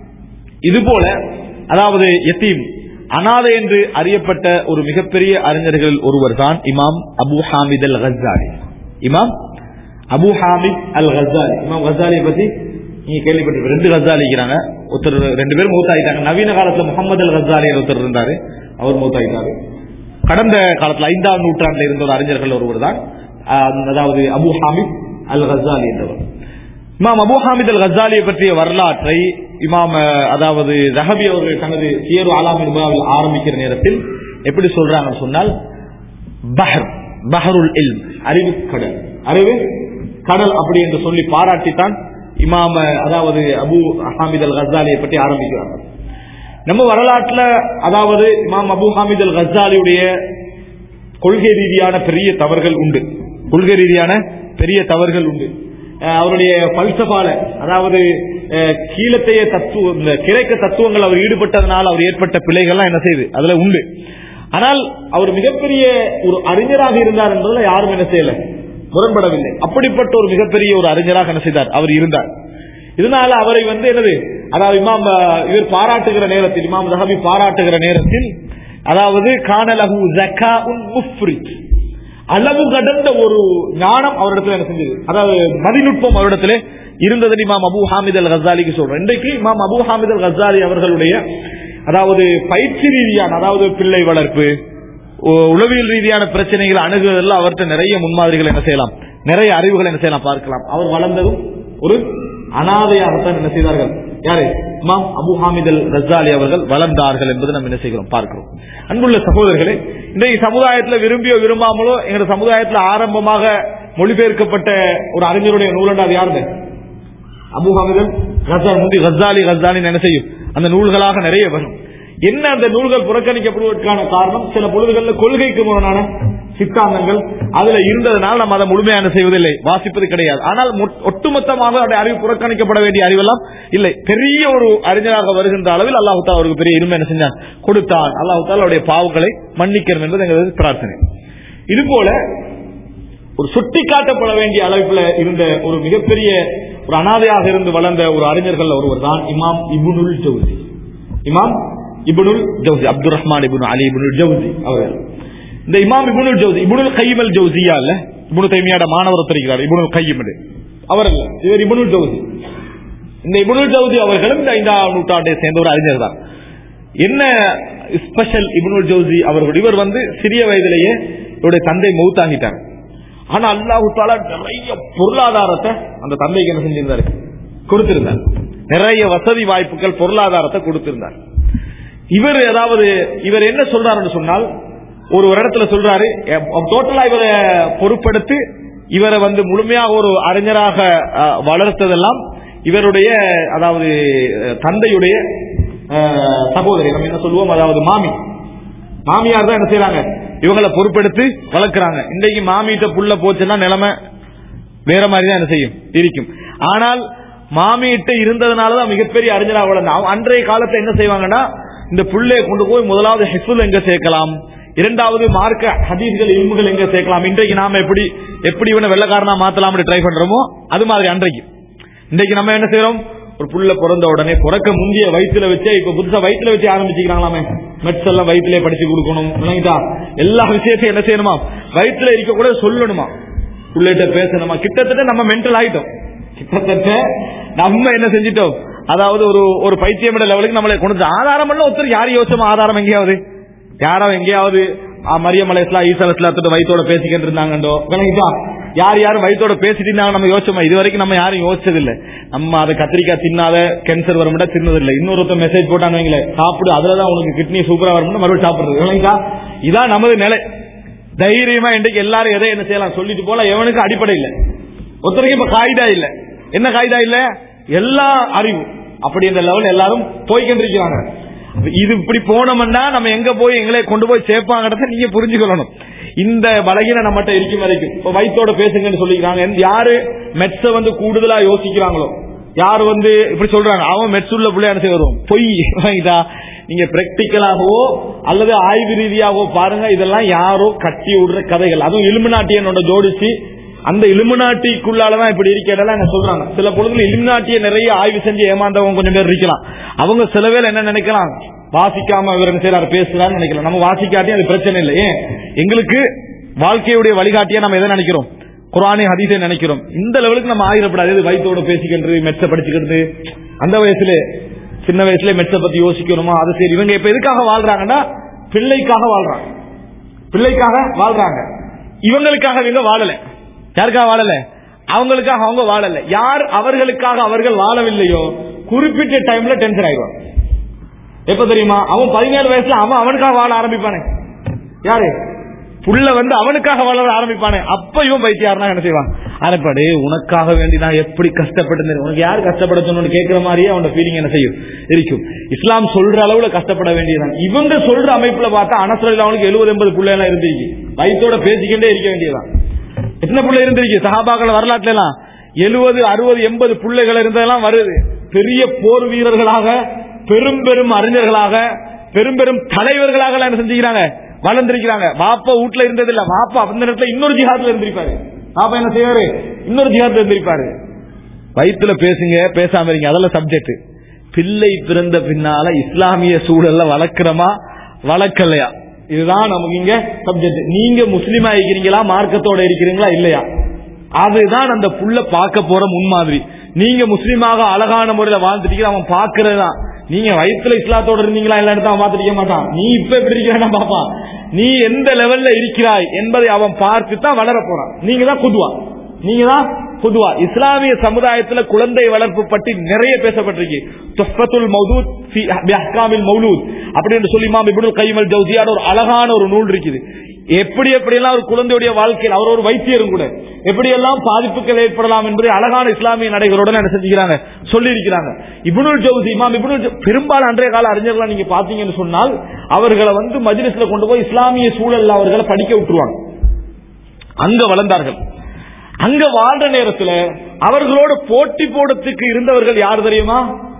இதுபோல அதாவது எத்தீம் அனாதை என்று அறியப்பட்ட ஒரு மிகப்பெரிய அறிஞர்கள் ஒருவர் தான் இமாம் அபு ஹாமித் அல் கசாலி இமாம் அபு ஹாமித் அல் கசாலி இமாம் கசாலியை பத்தி நீங்க கேள்விப்பட்டு ரெண்டு கசாலி இருக்கிறாங்க ஒருத்தர் ரெண்டு பேரும் மூத்தாயிட்டாங்க நவீன காலத்துல முகமது அல் கசாலி ஒருத்தர் இருந்தாரு அவர் மூத்தாயிட்டாரு கடந்த காலத்துல ஐந்தாம் நூற்றாண்டுல இருந்த ஒரு அறிஞர்கள் ஒருவர் தான் அதாவது அபு ஹாமித் அல் கசாலி என்றவர் இமாம் அபு ஹாமித் அல் கசாலியை பற்றிய வரலாற்றை இமாம் அதாவது ரஹபி அவர்கள் தனது சியரு ஆலாமின் விழாவில் ஆரம்பிக்கிற நேரத்தில் எப்படி சொல்றாங்கன்னு சொன்னால் பஹர் பஹருல் இல் அறிவு கடல் அறிவு கடல் அப்படி என்று சொல்லி பாராட்டித்தான் இமாம் அதாவது அபு ஹாமித் அல் கசாலியை பற்றி ஆரம்பிக்கிறார்கள் நம்ம வரலாற்றுல அதாவது இமாம் அபு ஹாமித் அல் கசாலியுடைய கொள்கை ரீதியான பெரிய தவறுகள் உண்டு கொள்கை ரீதியான பெரிய தவறுகள் உண்டு அவருடைய பல்சபால அதாவது கீழத்தைய தத்துவ இந்த கிழக்க தத்துவங்கள் அவர் ஈடுபட்டதனால் அவர் ஏற்பட்ட பிழைகள்லாம் என்ன செய்யுது அதுல உண்டு ஆனால் அவர் மிகப்பெரிய ஒரு அறிஞராக இருந்தார் என்பதுல யாரும் என்ன செய்யல முரண்படவில்லை அப்படிப்பட்ட ஒரு மிகப்பெரிய ஒரு அறிஞராக என்ன செய்தார் அவர் இருந்தார் இதனால அவரை வந்து என்னது அதாவது இமாம் இவர் பாராட்டுகிற நேரத்தில் இமாம் ரஹபி பாராட்டுகிற நேரத்தில் அதாவது கானலகு ஜக்கா உன் முஃப்ரித் அளவு கடந்த ஒரு ஞானம் அவரிடத்துல என்ன செஞ்சது அதாவது மதிநுட்பம் அவரிடத்துல இருந்தது இமாம் அபு ஹாமித் அல் கசாலிக்கு சொல்றேன் இன்றைக்கு இமாம் அபு ஹாமித் அல் கசாலி அவர்களுடைய அதாவது பயிற்சி ரீதியான அதாவது பிள்ளை வளர்ப்பு உளவியல் ரீதியான பிரச்சனைகளை அணுகுவதில் அவர்கிட்ட நிறைய முன்மாதிரிகள் என்ன செய்யலாம் நிறைய அறிவுகள் என்ன செய்யலாம் பார்க்கலாம் அவர் வளர்ந்ததும் ஒரு அனாதையாகத்தான் என்ன செய்தார்கள் யாரு இமாம் அபு ஹாமித் அல் ரசாலி அவர்கள் வளர்ந்தார்கள் என்பது நம்ம என்ன செய்கிறோம் பார்க்கிறோம் அன்புள்ள சகோதரர்களே இன்றைக்கு சமுதாயத்தில் விரும்பியோ விரும்பாமலோ எங்க சமுதாயத்தில் ஆரம்பமாக மொழிபெயர்க்கப்பட்ட ஒரு அறிஞருடைய நூலண்டா அது யாருங்க அபு ஹாமித் அல் ரசால் முந்தி ரசாலி ரசாலி என்ன செய்யும் அந்த நூல்களாக நிறைய வரும் என்ன அந்த நூல்கள் புறக்கணிக்கப்படுவதற்கான காரணம் சில பொழுதுகளில் கொள்கைக்கு முரணான சித்தாந்தங்கள் அதுல இருந்ததுனால நம்ம அதை முழுமையான செய்வதில்லை வாசிப்பது கிடையாது ஆனால் ஒட்டுமொத்தமாக அவருடைய அறிவு புறக்கணிக்கப்பட வேண்டிய அறிவெல்லாம் இல்லை பெரிய ஒரு அறிஞராக வருகின்ற அளவில் அல்லாஹு தாலா அவருக்கு பெரிய இருமை என்ன செஞ்சான் கொடுத்தான் அல்லாஹு தாலா அவருடைய பாவங்களை மன்னிக்கணும் என்பது எங்களது பிரார்த்தனை இது போல ஒரு சுட்டி காட்டப்பட வேண்டிய அளவில் இருந்த ஒரு மிகப்பெரிய ஒரு அனாதையாக இருந்து வளர்ந்த ஒரு அறிஞர்கள் ஒருவர் தான் இமாம் இபுனுல் ஜவுசி இமாம் இபுனுல் ஜவுசி அப்துல் ரஹ்மான் இபுன் அலி இபுனுல் ஜவுசி அவர்கள் இந்த இமாம் இபுனுல் ஜவுசி இபுனுல் கைமல் ஜவுசியா இல்ல இபுனு தைமியாட மாணவர் தெரிகிறார் இபுனுல் கையம் அவர் அல்ல இவர் இபுனுல் ஜவுசி இந்த இபுனுல் ஜவுசி அவர்களும் இந்த ஐந்தாம் நூற்றாண்டை சேர்ந்த ஒரு அறிஞர் தான் என்ன ஸ்பெஷல் இபுனுல் ஜவுசி அவர்கள் இவர் வந்து சிறிய வயதிலேயே இவருடைய தந்தை மௌத்தாகிட்டார் ஆனா அல்லாஹு தாலா நிறைய பொருளாதாரத்தை அந்த தந்தைக்கு என்ன செஞ்சிருந்தாரு கொடுத்திருந்தார் நிறைய வசதி வாய்ப்புகள் பொருளாதாரத்தை கொடுத்திருந்தார் இவர் அதாவது இவர் என்ன சொல்றாருன்னு சொன்னால் ஒரு இடத்துல சொல்றாரு டோட்டலா இவரை பொறுப்படுத்தி இவரை வந்து முழுமையாக ஒரு அறிஞராக வளர்த்ததெல்லாம் இவருடைய அதாவது தந்தையுடைய சகோதரி நம்ம என்ன சொல்லுவோம் அதாவது மாமி மாமியார் தான் என்ன செய்யறாங்க இவங்களை பொறுப்பெடுத்து வளர்க்கிறாங்க இன்றைக்கு மாமிட்ட புள்ள போச்சுன்னா நிலைமை வேற மாதிரி தான் என்ன செய்யும் இருக்கும் ஆனால் மாமியிட்ட இருந்ததுனாலதான் மிகப்பெரிய அறிஞராக வளர்ந்த அன்றைய காலத்தை என்ன செய்வாங்கன்னா இந்த புள்ளைய கொண்டு போய் முதலாவது ஹிஃபுல் எங்க சேர்க்கலாம் இரண்டாவது மார்க்க ஹதீஸ்கள் இல்முகள் எங்க சேர்க்கலாம் இன்றைக்கு நாம எப்படி எப்படி இவனை வெள்ளக்காரனா மாத்தலாம்னு ட்ரை பண்றோமோ அது மாதிரி அன்றைக்கு இன்றைக்கு நம்ம என்ன செய்யறோம் ஒரு புள்ள பிறந்த உடனே பிறக்க முந்தைய வயிற்றுல வச்சே இப்ப புதுசா வயிற்றுல வச்சு ஆரம்பிச்சுக்கிறாங்களாமே மெட்ஸ் எல்லாம் வயிற்றுல படிச்சு கொடுக்கணும் விளங்கிட்டா எல்லா விஷயத்தையும் என்ன செய்யணுமா வயிற்றுல இருக்க கூட சொல்லணுமா புள்ளைகிட்ட பேசணுமா கிட்டத்தட்ட நம்ம மென்டல் ஆயிட்டோம் கிட்டத்தட்ட நம்ம என்ன செஞ்சிட்டோம் அதாவது ஒரு ஒரு பைத்தியமிட லெவலுக்கு நம்மளை கொண்டு ஆதாரம் எல்லாம் ஒருத்தர் யார் யோசிச்சோமா ஆதாரம் எங்கேயாவது யாரோ எங்கேயாவது மரியம் அலைஸ்லாம் ஈசா அலைஸ்லாத்தோட வயிற்றோட பேசிக்கிட்டு இருந்தாங்கண்டோ விளங்கிட்டா யார் யாரும் வயிற்றோட பேசிட்டு இருந்தாங்க நம்ம யோசிச்சோமா இது வரைக்கும் நம்ம யாரும் யோசிச்சதில்லை நம்ம அதை கத்திரிக்காய் தின்னாத கேன்சர் வரமுடா தின்னதில்லை இன்னொருத்த மெசேஜ் போட்டான்னு வைங்களேன் சாப்பிடு அதுலதான் உங்களுக்கு கிட்னி சூப்பரா வரும்னு மறுபடியும் சாப்பிடுறது விளங்கிட்டா இதான் நமது நிலை தைரியமா இன்றைக்கு எல்லாரும் எதை என்ன செய்யலாம் சொல்லிட்டு போல எவனுக்கு அடிப்படை இல்லை ஒருத்தருக்கு இப்ப காயிதா இல்ல என்ன காயிதா இல்ல எல்லா அறிவு அப்படி இந்த லெவல் எல்லாரும் போய்கின்றிருக்கிறாங்க இது இப்படி போனோம்னா நம்ம எங்க போய் எங்களை கொண்டு போய் சேர்ப்பாங்கிறத நீங்க புரிஞ்சுக்கொள்ளணும் இந்த பலகீன நம்மகிட்ட இருக்கும் வரைக்கும் இப்ப வயிற்றோட பேசுங்கன்னு சொல்லிக்கிறாங்க எந்த- யாரு மெட்ஸ வந்து கூடுதலா யோசிக்கிறாங்களோ யார் வந்து இப்படி சொல்றாங்க அவன் மெட்ஸ் உள்ள பிள்ளை என்ன செய்ய வருவோம் பொய் வாங்கிட்டா நீங்க பிராக்டிக்கலாகவோ அல்லது ஆய்வு ரீதியாகவோ பாருங்க இதெல்லாம் யாரோ கட்டி விடுற கதைகள் அதுவும் இலுமினாட்டியனோட ஜோடிச்சு அந்த இலுமினாட்டிக்குள்ளாலதான் இப்படி இருக்கிறதெல்லாம் என்ன சொல்றாங்க சில பொழுதுல இலுமினாட்டிய நிறைய ஆய்வு செஞ்சு ஏமாந்தவங்க கொஞ்சம் பேர் இருக்கலாம் அவங்க சில பேர் என்ன நினைக்கலாம் வாசிக்காம இவர் என்ன செய்யறாரு பேசுறான்னு நினைக்கலாம் நம்ம வாசிக்காட்டி அது பிரச்சனை இல்லை ஏன் எங்களுக்கு வாழ்க்கையுடைய வழிகாட்டியா நம்ம எதை நினைக்கிறோம் குரானே ஹதீஸை நினைக்கிறோம் இந்த லெவலுக்கு நம்ம ஆகிடப்படாது இது வயிற்றோட பேசிக்கிறது மெட்ஸ படிச்சுக்கிறது அந்த வயசுல சின்ன வயசுல மெட்ஸ பத்தி யோசிக்கணுமா அது சரி இவங்க இப்ப எதுக்காக வாழ்றாங்கன்னா பிள்ளைக்காக வாழ்றாங்க பிள்ளைக்காக வாழ்றாங்க இவங்களுக்காக இவங்க வாழல யாருக்காக வாழல அவங்களுக்காக அவங்க வாழல யார் அவர்களுக்காக அவர்கள் வாழவில்லையோ குறிப்பிட்ட டைம்ல டென்ஷன் ஆயிடுவாங்க எப்ப தெரியுமா அவன் பதினேழு வயசுல அவன் அவனுக்காக வாழ ஆரம்பிப்பானே யாரு புள்ள வந்து அவனுக்காக வாழ ஆரம்பிப்பானே அப்ப இவன் பைத்தியாருனா என்ன செய்வான் அரப்பாடு உனக்காக வேண்டி நான் எப்படி கஷ்டப்பட்டு உனக்கு யார் கஷ்டப்பட சொன்னு கேட்கிற மாதிரியே அவனோட ஃபீலிங் என்ன செய்யும் இருக்கும் இஸ்லாம் சொல்ற அளவுல கஷ்டப்பட வேண்டியதுதான் இவங்க சொல்ற அமைப்புல பார்த்தா அனசரில் அவனுக்கு எழுபது எண்பது புள்ள எல்லாம் இருந்திருக்கு வயிற்றோட பேசிக்கிட்டே இருக்க வேண்டியதுதான் எத்தனை புள்ள இருந்திருக்கு சஹாபாக்கள் வரலாற்றுல எல்லாம் எழுபது அறுபது எண்பது பிள்ளைகள் இருந்ததெல்லாம் வருது பெரிய போர் வீரர்களாக பெரும் பெரும் அறிஞர்களாக பெரும் பெரும் தலைவர்களாக எல்லாம் என்ன செஞ்சுக்கிறாங்க வளர்ந்திருக்கிறாங்க வாப்பா வீட்டுல இருந்தது இல்ல வாப்பா அந்த நேரத்துல இன்னொரு ஜிஹாத்ல இருந்திருப்பாரு வாப்பா என்ன செய்வாரு இன்னொரு ஜிஹாத்ல இருந்திருப்பாரு வயிற்றுல பேசுங்க பேசாம இருங்க அதெல்லாம் சப்ஜெக்ட் பிள்ளை பிறந்த பின்னால இஸ்லாமிய சூழல்ல வளர்க்கிறோமா வளர்க்கலையா இதுதான் நமக்கு இங்க சப்ஜெக்ட் நீங்க முஸ்லீமா இருக்கிறீங்களா மார்க்கத்தோட இருக்கிறீங்களா இல்லையா அதுதான் அந்த புள்ள பார்க்க போற முன்மாதிரி நீங்க முஸ்லீமாக அழகான முறையில வாழ்ந்துட்டீங்க அவன் பாக்குறது தான் நீங்க வயிற்றுல இஸ்லாத்தோட இருந்தீங்களா இல்லன்னு அவன் பார்த்துட்டு மாட்டான் நீ இப்ப எப்படி இருக்கிறா பாப்பான் நீ எந்த லெவல்ல இருக்கிறாய் என்பதை அவன் பார்த்து தான் வளர போறான் நீங்க தான் குதுவா நீங்க தான் பொதுவா இஸ்லாமிய சமுதாயத்துல குழந்தை வளர்ப்பு பற்றி நிறைய பேசப்பட்டிருக்கு துஃபத்துல் மௌதூத் ஃபி அஹ்காமில் மௌலூத் அப்படின்னு சொல்லி இமாம் இப்னுல் கைம் அல் ஜௌசியான ஒரு அழகான ஒரு நூல் இருக்குது எப்படி எப்படியெல்லாம் ஒரு குழந்தையுடைய வாழ்க்கையில் அவர் ஒரு வைத்தியரும் கூட எப்படியெல்லாம் பாதிப்புகள் ஏற்படலாம் என்பதை அழகான இஸ்லாமிய நடைகளுடன் என்ன செஞ்சுக்கிறாங்க சொல்லி இருக்கிறாங்க இப்னுல் ஜவுசி இமாம் இப்னுல் ஜவு- பெரும்பாலும் அன்றைய கால அறிஞர்கள் நீங்க பாத்தீங்கன்னு சொன்னால் அவர்களை வந்து மஜ்லிஸ்ல கொண்டு போய் இஸ்லாமிய சூழல்ல அவர்களை படிக்க விட்டுருவாங்க அங்க வளர்ந்தார்கள் அங்க வாழ்ற நேரத்துல அவர்களோட போட்டி போடத்துக்கு இருந்தவர்கள் யார் தெரியுமா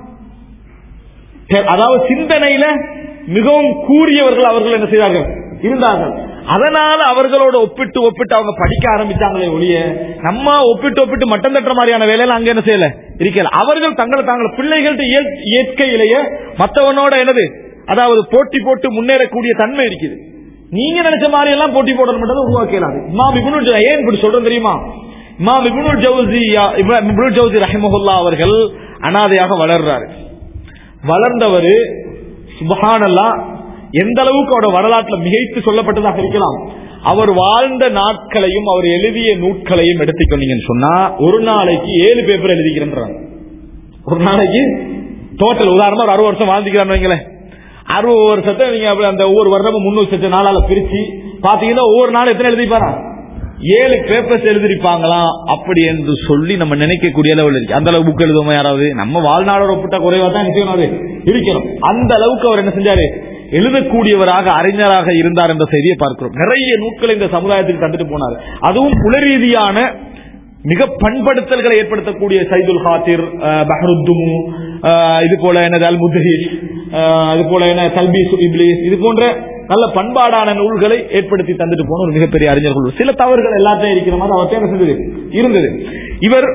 அதாவது சிந்தனையில மிகவும் கூறியவர்கள் அவர்கள் என்ன செய்தார்கள் இருந்தார்கள் அதனால அவர்களோட ஒப்பிட்டு ஒப்பிட்டு அவங்க படிக்க ஆரம்பிச்சாங்களே ஒழிய நம்ம ஒப்பிட்டு ஒப்பிட்டு மட்டம் தட்டுற மாதிரியான வேலையில அங்க என்ன செய்யல இருக்கல அவர்கள் தங்களை தாங்கள் பிள்ளைகள்ட்ட இயல்- இயற்கையிலேயே மத்தவனோட என்னது அதாவது போட்டி போட்டு முன்னேறக்கூடிய தன்மை இருக்குது நீங்க நினைச்ச மாதிரி எல்லாம் போட்டி போட மட்டும் உருவாக்கலாம் இமாம் இப்னுல் ஜ- ஏன் இப்படி சொல்றேன் தெரியுமா இமாம் இப்னுல் ஜவுசி இப்னுல் ஜவுசி ரஹிமஹுல்லா அவர்கள் அனாதையாக வளர்றாரு வளர்ந்தவர் சுபஹானல்லா எந்த அளவுக்கு அவரோட வரலாற்றுல மிகைத்து சொல்லப்பட்டதாக இருக்கலாம் அவர் வாழ்ந்த நாட்களையும் அவர் எழுதிய நூட்களையும் எடுத்துக்கொண்டீங்கன்னு சொன்னா ஒரு நாளைக்கு ஏழு பேப்பர் எழுதிக்கிறேன்றாங்க ஒரு நாளைக்கு டோட்டல் உதாரணமா ஒரு அறுபது வருஷம் வாழ்ந்துக்கிறான்னு வைங்களேன் அறுபது வருஷத்தை நீங்க அப்படி அந்த ஒவ்வொரு வருடமும் முன்னூறு வருஷத்தை நாளால பிரிச்சு பாத்தீங்கன்னா ஒவ்வொரு நாள் எத்தனை எழுதிப்பாரா ஏழு பேப்பர்ஸ் எழுதிருப்பாங்களாம் அப்படி என்று சொல்லி நம்ம நினைக்கக்கூடிய அளவில் இருக்கு அந்த அளவு புக் எழுதுவோமா யாராவது நம்ம வாழ்நாளோட ஒப்பிட்ட குறைவா தான் நிச்சயம் அது இருக்கிறோம் அந்த அளவுக்கு அவர் என்ன செஞ்சாரு எழுதக்கூடியவராக அறிஞராக இருந்தார் என்ற செய்தியை பார்க்கிறோம் நிறைய நூட்களை இந்த சமுதாயத்துக்கு தந்துட்டு போனார் அதுவும் புலரீதியான மிக பண்படுத்தல்களை ஏற்படுத்தக்கூடிய சைதுல் ஹாத்திர் அஹ், பஹருத்துமு அஹ், இது போல என்னது அல் முத்தஹில் அஹ், இது போல என்ன தல்பீஸ் இப்லீஸ் இது போன்ற நல்ல பண்பாடான நூல்களை ஏற்படுத்தி தந்துட்டு போன ஒரு மிகப்பெரிய அறிஞர்கள் சில தவறுகள் எல்லாத்தையும் இருக்கிற மாதிரி அவர்கிட்ட என்ன செஞ்சது இருந்தது இவர்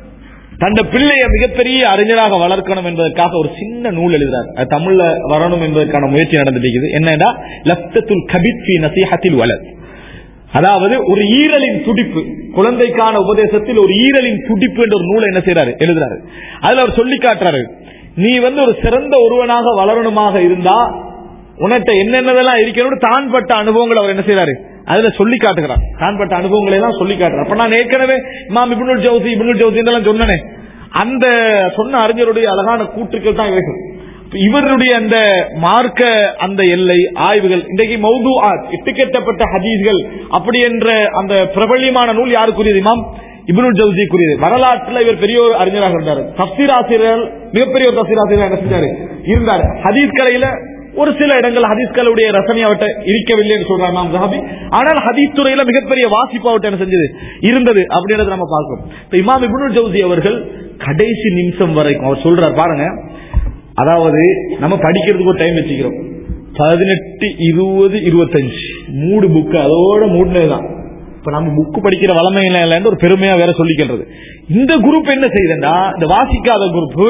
தந்த பிள்ளைய மிகப்பெரிய அறிஞராக வளர்க்கணும் என்பதற்காக ஒரு சின்ன நூல் எழுதுறார் அது தமிழ்ல வரணும் என்பதற்கான முயற்சி நடந்துட்டு இருக்குது என்னன்னா லப்தத்துல் கபித் ஃபி நசீஹத்தில் வளர் அதாவது ஒரு ஈரலின் துடிப்பு குழந்தைக்கான உபதேசத்தில் ஒரு ஈரலின் துடிப்பு என்ற ஒரு நூலை என்ன செய்யறாரு எழுதுறாரு அதுல அவர் சொல்லி காட்டுறாரு நீ வந்து ஒரு சிறந்த ஒருவனாக வளரணுமாக இருந்தா உன்கிட்ட என்னென்னதெல்லாம் இருக்கணும் தான் பட்ட அனுபவங்கள் அவர் என்ன செய்யறாரு அதுல சொல்லி காட்டுகிறார் தான் பட்ட அனுபவங்களை எல்லாம் சொல்லி காட்டுறார் அப்ப நான் ஏற்கனவே இமாம் இப்னுல் ஜவுசி இப்னுல் ஜவுசி எல்லாம் சொன்னனே அந்த சொன்ன அறிஞருடைய அழகான கூற்றுக்கள் தான் இவைகள் இவருடைய அந்த மார்க்க அந்த எல்லை ஆய்வுகள் இன்றைக்கு மௌது இட்டுக்கட்டப்பட்ட ஹதீஸ்கள் அப்படி என்ற அந்த பிரபல்யமான நூல் யாருக்குரியது இமாம் இப்னுல் ஜவுசிக்குரியது வரலாற்றுல இவர் பெரிய ஒரு அறிஞராக இருந்தார் தப்சீர் ஆசிரியர் மிகப்பெரிய ஒரு தப்சீர் ஆசிரியர் என்ன செஞ்சாரு இருந்தார் ஹதீஸ் கலையில ஒரு சில இடங்கள் ஹதீஸ் கலையுடைய ரசனை அவட்ட இருக்கவில்லை என்று சொல்றார் நாம் ஜஹாபி ஆனால் ஹதீஸ் துறையில மிகப்பெரிய வாசிப்பு அவட்ட என்ன செஞ்சது இருந்தது அப்படின்றத நம்ம பார்க்கிறோம் இப்ப இமாம் இப்னுல் ஜவுசி அவர்கள் கடைசி நிமிஷம் வரைக்கும் அவர் சொல்றார் பாருங்க அதாவது நம்ம படிக்கிறதுக்கு ஒரு டைம் வச்சுக்கிறோம் பதினெட்டு இருபது இருபத்தஞ்சு மூடு புக்கு அதோட மூடினதுதான் இப்ப நம்ம புக்கு படிக்கிற வளமை இல்லைன்னு ஒரு பெருமையா வேற சொல்லிக்கிறது இந்த குரூப் என்ன செய்யுதுன்னா இந்த வாசிக்காத குரூப்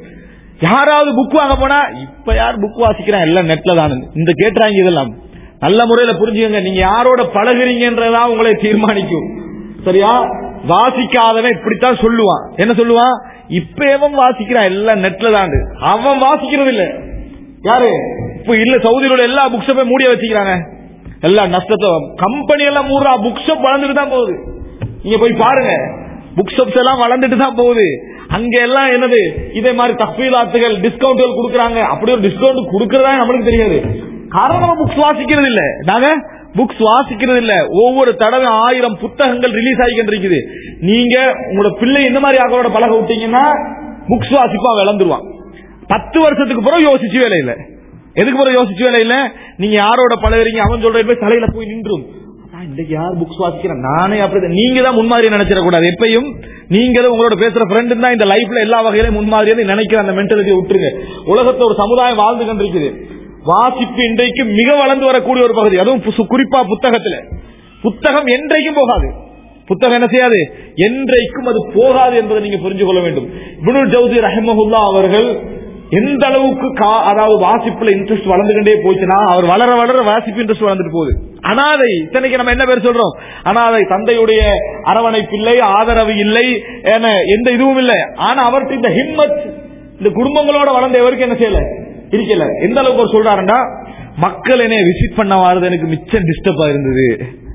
யாராவது புக் வாங்க போனா இப்ப யார் புக் வாசிக்கிறான் எல்லாம் நெட்ல தான் இந்த கேட்டுறாங்க இதெல்லாம் நல்ல முறையில புரிஞ்சுக்கங்க நீங்க யாரோட பழகுறீங்கன்றதா உங்களை தீர்மானிக்கும் சரியா வாசிக்காதவன் இப்படித்தான் சொல்லுவான் என்ன சொல்லுவான் இப்ப எவன் வாசிக்கிறான் எல்லாம் நெட்ல தான் அவன் வாசிக்கிறது இல்ல யாரு இப்ப இல்ல சவுதியில உள்ள எல்லா புக் ஷாப்பையும் மூடிய வச்சுக்கிறாங்க எல்லா நஷ்டத்தை கம்பெனி எல்லாம் மூடுறா புக் ஷாப் வளர்ந்துட்டு தான் போகுது நீங்க போய் பாருங்க புக் ஷாப்ஸ் எல்லாம் வளர்ந்துட்டு தான் போகுது அங்க எல்லாம் என்னது இதே மாதிரி தஃபீலாத்துகள் டிஸ்கவுண்ட்கள் கொடுக்கறாங்க அப்படி ஒரு டிஸ்கவுண்ட் கொடுக்கறதா நம்மளுக்கு தெரியாது காரணம் நம்ம புக்ஸ் வாசிக்கிறது இல்ல நாங்க புக்ஸ் வாசிக்கிறது இல்ல ஒவ்வொரு தடவை ஆயிரம் புத்தகங்கள் ரிலீஸ் ஆகிக்கிட்டு இருக்குது நீங்க உங்களோட பிள்ளை இந்த மாதிரி ஆக்களோட பழக விட்டீங்கன்னா புக்ஸ் வாசிப்பா விளந்துருவான் பத்து வருஷத்துக்கு பிறகு யோசிச்சு வேலை இல்ல எதுக்கு பிறகு யோசிச்சு வேலை இல்ல நீங்க யாரோட பழகுறீங்க அவன் சொல்ற போய் தலையில போய் நின்றும் அப்பா, இன்றைக்கு யார் புக்ஸ் வாசிக்கிறேன் நானே அப்படி நீங்க தான் முன்மாதிரி நினைச்சிட கூடாது எப்பயும் நீங்க தான் உங்களோட பேசுற ஃப்ரெண்டு தான் இந்த லைஃப்ல எல்லா வகையிலும் முன்மாதிரி நினைக்கிற அந்த மென்டாலிட்டியை விட்டுருங்க உலகத்துல ஒரு சமுதாயம் வாழ்ந்து கொண்டிருக்குது வாசிப்பு இன்றைக்கு மிக வளர்ந்து வரக்கூடிய ஒரு பகுதி அதுவும் பு- குறிப்பா புத்தகத்துல புத்தகம் என்றைக்கும் போகாது புத்தகம் என்ன செய்யாது என்றைக்கும் அது போகாது என்பதை நீங்க புரிஞ்சு கொள்ள வேண்டும் இப்னுல் ஜவுதி ரஹமஹுல்லா அவர்கள் எந்த அளவுக்கு கா- அதாவது வாசிப்புல இன்ட்ரெஸ்ட் வளர்ந்துகிட்டே போச்சுன்னா அவர் வளர வளர வாசிப்பு இன்ட்ரெஸ்ட் வளர்ந்துட்டு போகுது அனாதை இத்தனைக்கு நம்ம என்ன பேர் சொல்றோம் அனாதை தந்தையுடைய அரவணைப்பு இல்லை ஆதரவு இல்லை என எந்த இதுவும் இல்லை ஆனா அவருக்கு இந்த ஹிம்மத் இந்த குடும்பங்களோட வளர்ந்த எவருக்கு என்ன செய்யல இருக்கல எந்த அளவுக்கு அவர் சொல்றாருன்னா மக்கள் என்னைய விசிட் பண்ண வாரது எனக்கு மிச்சம் டிஸ்டர்பா இருந்தது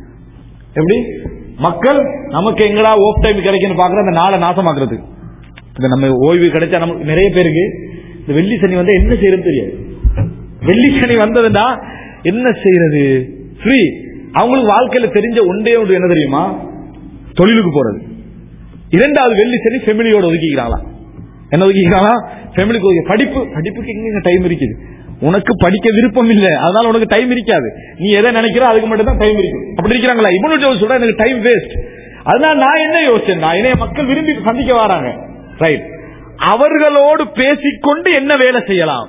எப்படி மக்கள் நமக்கு எங்கடா ஓஃப் டைம் கிடைக்குன்னு பாக்குற அந்த நாளை நாசமாக்குறது இந்த நம்ம ஓய்வு கிடைச்சா நமக்கு நிறைய பேருக்கு இந்த வெள்ளி சனி வந்து என்ன செய்யறது தெரியாது வெள்ளி சனி வந்ததுன்னா என்ன செய்யறது ஃப்ரீ அவங்களுக்கு வாழ்க்கையில தெரிஞ்ச ஒன்றே ஒன்று என்ன தெரியுமா தொழிலுக்கு போறது இரண்டாவது வெள்ளி சனி ஃபெமிலியோட ஒதுக்கிக்கிறாங்களா என்ன ஒதுக்கிக்கிறாங்களா ஃபெமிலிக்கு ஒதுக்கி படிப்பு படிப்புக்கு எங்க டைம் இருக்குது உனக்கு படிக்க விருப்பம் இல்ல அதனால உனக்கு டைம் இருக்காது நீ எதை நினைக்கிற அதுக்கு மட்டும் தான் டைம் இருக்கு அப்படி இருக்கிறாங்களா இவனு சொல்ற எனக்கு டைம் வேஸ்ட் அதனால நான் என்ன யோசிச்சேன் நான் என்னைய மக்கள் விரும்பி சந்திக்க வராங்க ரைட் அவர்களோடு பேசிக்கொண்டு என்ன வேலை செய்யலாம்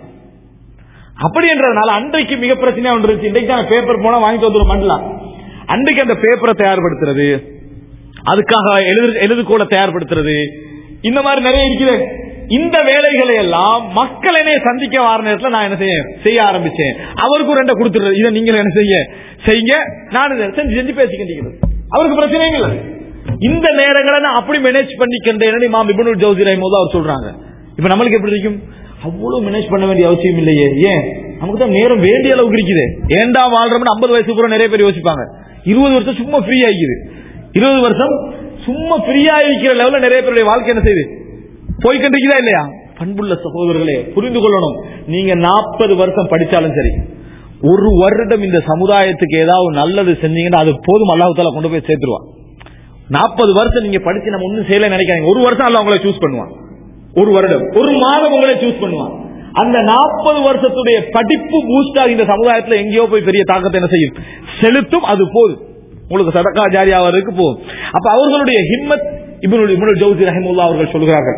அப்படி என்றதுனால அன்றைக்கு மிக பிரச்சனையா ஒன்று இருந்துச்சு இன்றைக்கு தான் பேப்பர் போனா வாங்கிட்டு வந்துடும் பண்ணலாம் அன்றைக்கு அந்த பேப்பரை தயார்படுத்துறது அதுக்காக எழுது எழுதுகோலை தயார்படுத்துறது இந்த மாதிரி நிறைய இருக்குது இந்த வேலைகளை எல்லாம் மக்கள் என்னைய சந்திக்க வர நேரத்தில் நான் என்ன செய்ய செய்ய ஆரம்பிச்சேன் அவருக்கு ரெண்ட கொடுத்துருது இதை நீங்க என்ன செய்ய செய்யுங்க நான் இதை செஞ்சு செஞ்சு பேசிக்கிட்டு அவருக்கு பிரச்சனையும் இல்லை இந்த நேரங்களை நான் அப்படி மேனேஜ் பண்ணிக்கின்றேன் மாம் இபனுல் ஜவுசி ரஹிமோது அவர் சொல்றாங்க இப்ப நம்மளுக்கு எப்படி இருக்கும் அவ்வளவு மேனேஜ் பண்ண வேண்டிய அவசியம் இல்லையே ஏன் நமக்கு தான் நேரம் வேண்டிய அளவுக்கு இருக்குது ஏண்டா வாழ்றோம்னு ஐம்பது வயசுக்கு அப்புறம் நிறைய பேர் யோசிப்பாங்க இருபது வருஷம் சும்மா ஃப்ரீ ஆகிக்குது இருபது வருஷம் சும்மா ஃப்ரீயா இருக்கிற லெவல்ல நிறைய பேருடைய வாழ்க்கை என்ன செய்யுது போய்கண்டிருக்குதா இல்லையா பண்புள்ள சகோதரர்களே புரிந்து கொள்ளணும் நீங்க நாற்பது வருஷம் படிச்சாலும் சரி ஒரு வருடம் இந்த சமுதாயத்துக்கு ஏதாவது நல்லது செஞ்சீங்கன்னா அது போதும் அல்லாஹால கொண்டு போய் சேர்த்துருவான் நாற்பது வருஷம் நீங்க படிச்சு நம்ம ஒன்னும் செய்யல நினைக்காதீங்க ஒரு வருஷம் அல்ல உங்களை சூஸ் பண்ணுவான் ஒரு வருடம் ஒரு மாதம் உங்களை சூஸ் பண்ணுவான் அந்த நாற்பது வருஷத்துடைய படிப்பு பூஸ்டா இந்த சமுதாயத்துல எங்கேயோ போய் பெரிய தாக்கத்தை என்ன செய்யும் செலுத்தும் அது போதும் உங்களுக்கு சதக்கா ஜாரி ஆவதற்கு போதும் அப்ப அவர்களுடைய ஹிம்மத் இப்னுல் இப்னுல் ஜவுசி ரஹிமுல்லா அவர்கள் சொல்கிறார்கள்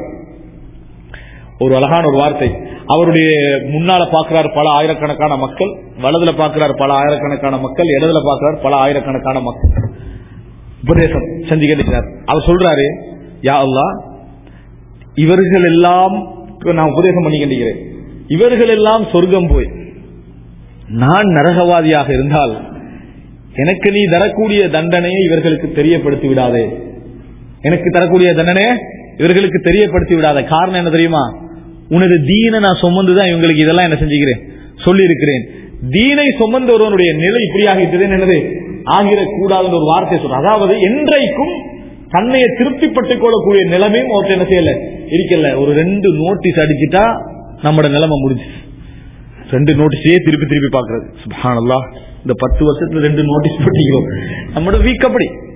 ஒரு அழகான ஒரு வார்த்தை அவருடைய முன்னால பார்க்கிறார் பல ஆயிரக்கணக்கான மக்கள் வலதுல பார்க்கிறார் பல ஆயிரக்கணக்கான மக்கள் இடதுல பார்க்கிறார் பல ஆயிரக்கணக்கான மக்கள் உபதேசம் செஞ்சு கேட்டுக்கிறார் அவர் சொல்றாரு யா அல்லாஹ் இவர்கள் எல்லாம் நான் உபதேசம் பண்ணி கண்டிக்கிறேன் இவர்கள் எல்லாம் சொர்க்கம் போய் நான் நரகவாதியாக இருந்தால் எனக்கு நீ தரக்கூடிய தண்டனையை இவர்களுக்கு தெரியப்படுத்தி விடாதே எனக்கு தரக்கூடிய தண்டனை இவர்களுக்கு தெரியப்படுத்தி விடாத காரணம் என்ன தெரியுமா உனது தீனை நான் சுமந்துதான் இவங்களுக்கு இதெல்லாம் என்ன செஞ்சுக்கிறேன் சொல்லி இருக்கிறேன் தீனை சுமந்த ஒருவனுடைய நிலை இப்படி ஆகிட்டது என்னது ஆகிடக்கூடாதுன்னு ஒரு வார்த்தை சொல்ற அதாவது என்றைக்கும் தன்னையை திருப்திப்பட்டுக் கொள்ளக்கூடிய நிலைமையும் ஒருத்தர் என்ன செய்யல இருக்கல ஒரு ரெண்டு நோட்டீஸ் அடிச்சிட்டா நம்மட நிலைமை முடிஞ்சு ரெண்டு நோட்டீஸே திருப்பி திருப்பி பாக்குறது சுபஹானல்லாஹ் இந்த பத்து வருஷத்துல ரெண்டு நோட்டீஸ் போட்டிக்கிறோம் நம்மளோட வீக் அப்படி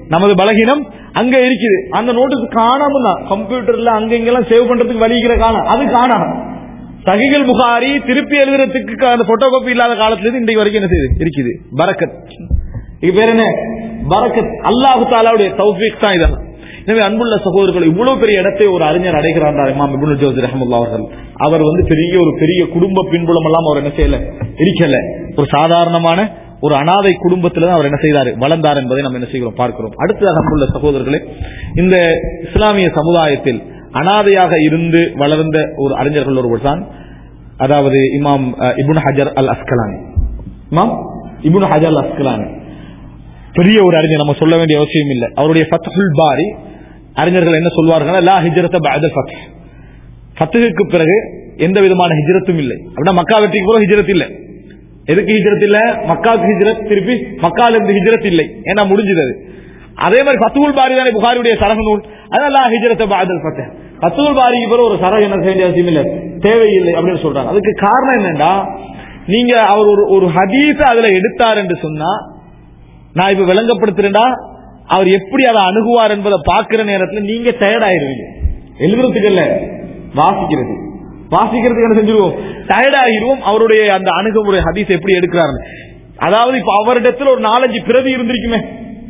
நமது பலகீனம் அங்க இருக்குது அந்த நோட்டுக்கு காணாம தான் கம்ப்யூட்டர்ல அங்க இங்கெல்லாம் சேவ் பண்றதுக்கு வலிக்கிற காலம் அது காணாம சகிகள் புகாரி திருப்பி எழுதுறதுக்கு அந்த போட்டோ காப்பி இல்லாத காலத்துல இருந்து இன்றைக்கு வரைக்கும் என்ன செய்யுது இருக்குது பரக்கத் இது பேர் என்ன பரக்கத் அல்லாஹு தாலாவுடைய தௌஃபீக் தான் இதெல்லாம் எனவே அன்புள்ள சகோதரர்கள் இவ்வளவு பெரிய இடத்தை ஒரு அறிஞர் அடைகிறார் இமாம் இப்னு ஜோசி ரஹமுல்லா அவர்கள் அவர் வந்து பெரிய ஒரு பெரிய குடும்ப பின்புலம் எல்லாம் அவர் என்ன செய்யல இருக்கல ஒரு சாதாரணமான ஒரு அனாதை குடும்பத்துல தான் அவர் என்ன செய்தார் வளர்ந்தார் என்பதை நம்ம என்ன செய்கிறோம் பார்க்கிறோம் அடுத்ததாக அன்புள்ள சகோதரர்களே இந்த இஸ்லாமிய சமுதாயத்தில் அனாதையாக இருந்து வளர்ந்த ஒரு அறிஞர்கள் ஒருவர் தான் அதாவது இமாம் அஹ், இப்னு ஹஜர் அல் அஸ்கலானி இமாம் இப்னு ஹஜர் அல் அஸ்கலானி பெரிய ஒரு அறிஞர் நம்ம சொல்ல வேண்டிய அவசியம் இல்லை அவருடைய ஃபத்ஹுல் பாரி அறிஞர்கள் என்ன சொல்வார்கள் லா ஹிஜ்ரத பஅதல் ஃபத்ஹ் ஃபத்ஹுக்கு பிறகு எந்த விதமான ஹிஜ்ரத்தும் இல்லை அப்படின்னா மக்கா வெற்றிக்கு பிறகு ஹிஜ்ரத் இல்லை எதுக்கு ஹிஜ்ரத் இல்ல மக்காவுக்கு ஹிஜ்ரத் திருப்பி மக்கால இருந்து ஹிஜ்ரத் இல்லை ஏன்னா முடிஞ்சது அது அதே மாதிரி ஃபத்துல் பாரி தானே புகாரியுடைய சரக நூல் அதெல்லாம் ஹிஜ்ரத் பாதல் ஃபத்தஹ் ஃபத்துல் பாரிக்கு பிறகு ஒரு சரக என்ன செய்ய வேண்டிய அவசியம் இல்லை தேவையில்லை அப்படின்னு சொல்றாங்க அதுக்கு காரணம் என்னன்னா நீங்க அவர் ஒரு ஒரு ஹதீஸ அதுல எடுத்தார் என்று சொன்னா நான் இப்ப விளங்கப்படுத்துறேன்டா அவர் எப்படி அதை அணுகுவார் என்பதை பார்க்கிற நேரத்துல நீங்க டயர்ட் ஆயிருவீங்க எழுதுறதுக்கு இல்ல வாசிக்கிறது வாசிக்கிறதுக்கு என்ன செஞ்சிருவோம் டயர்ட் ஆகிருவோம் அவருடைய அந்த அணுகுமுறை ஹதீஸ் எப்படி எடுக்கிறாரு அதாவது இப்ப அவரிடத்துல ஒரு நாலஞ்சு பிரதி இருந்திருக்குமே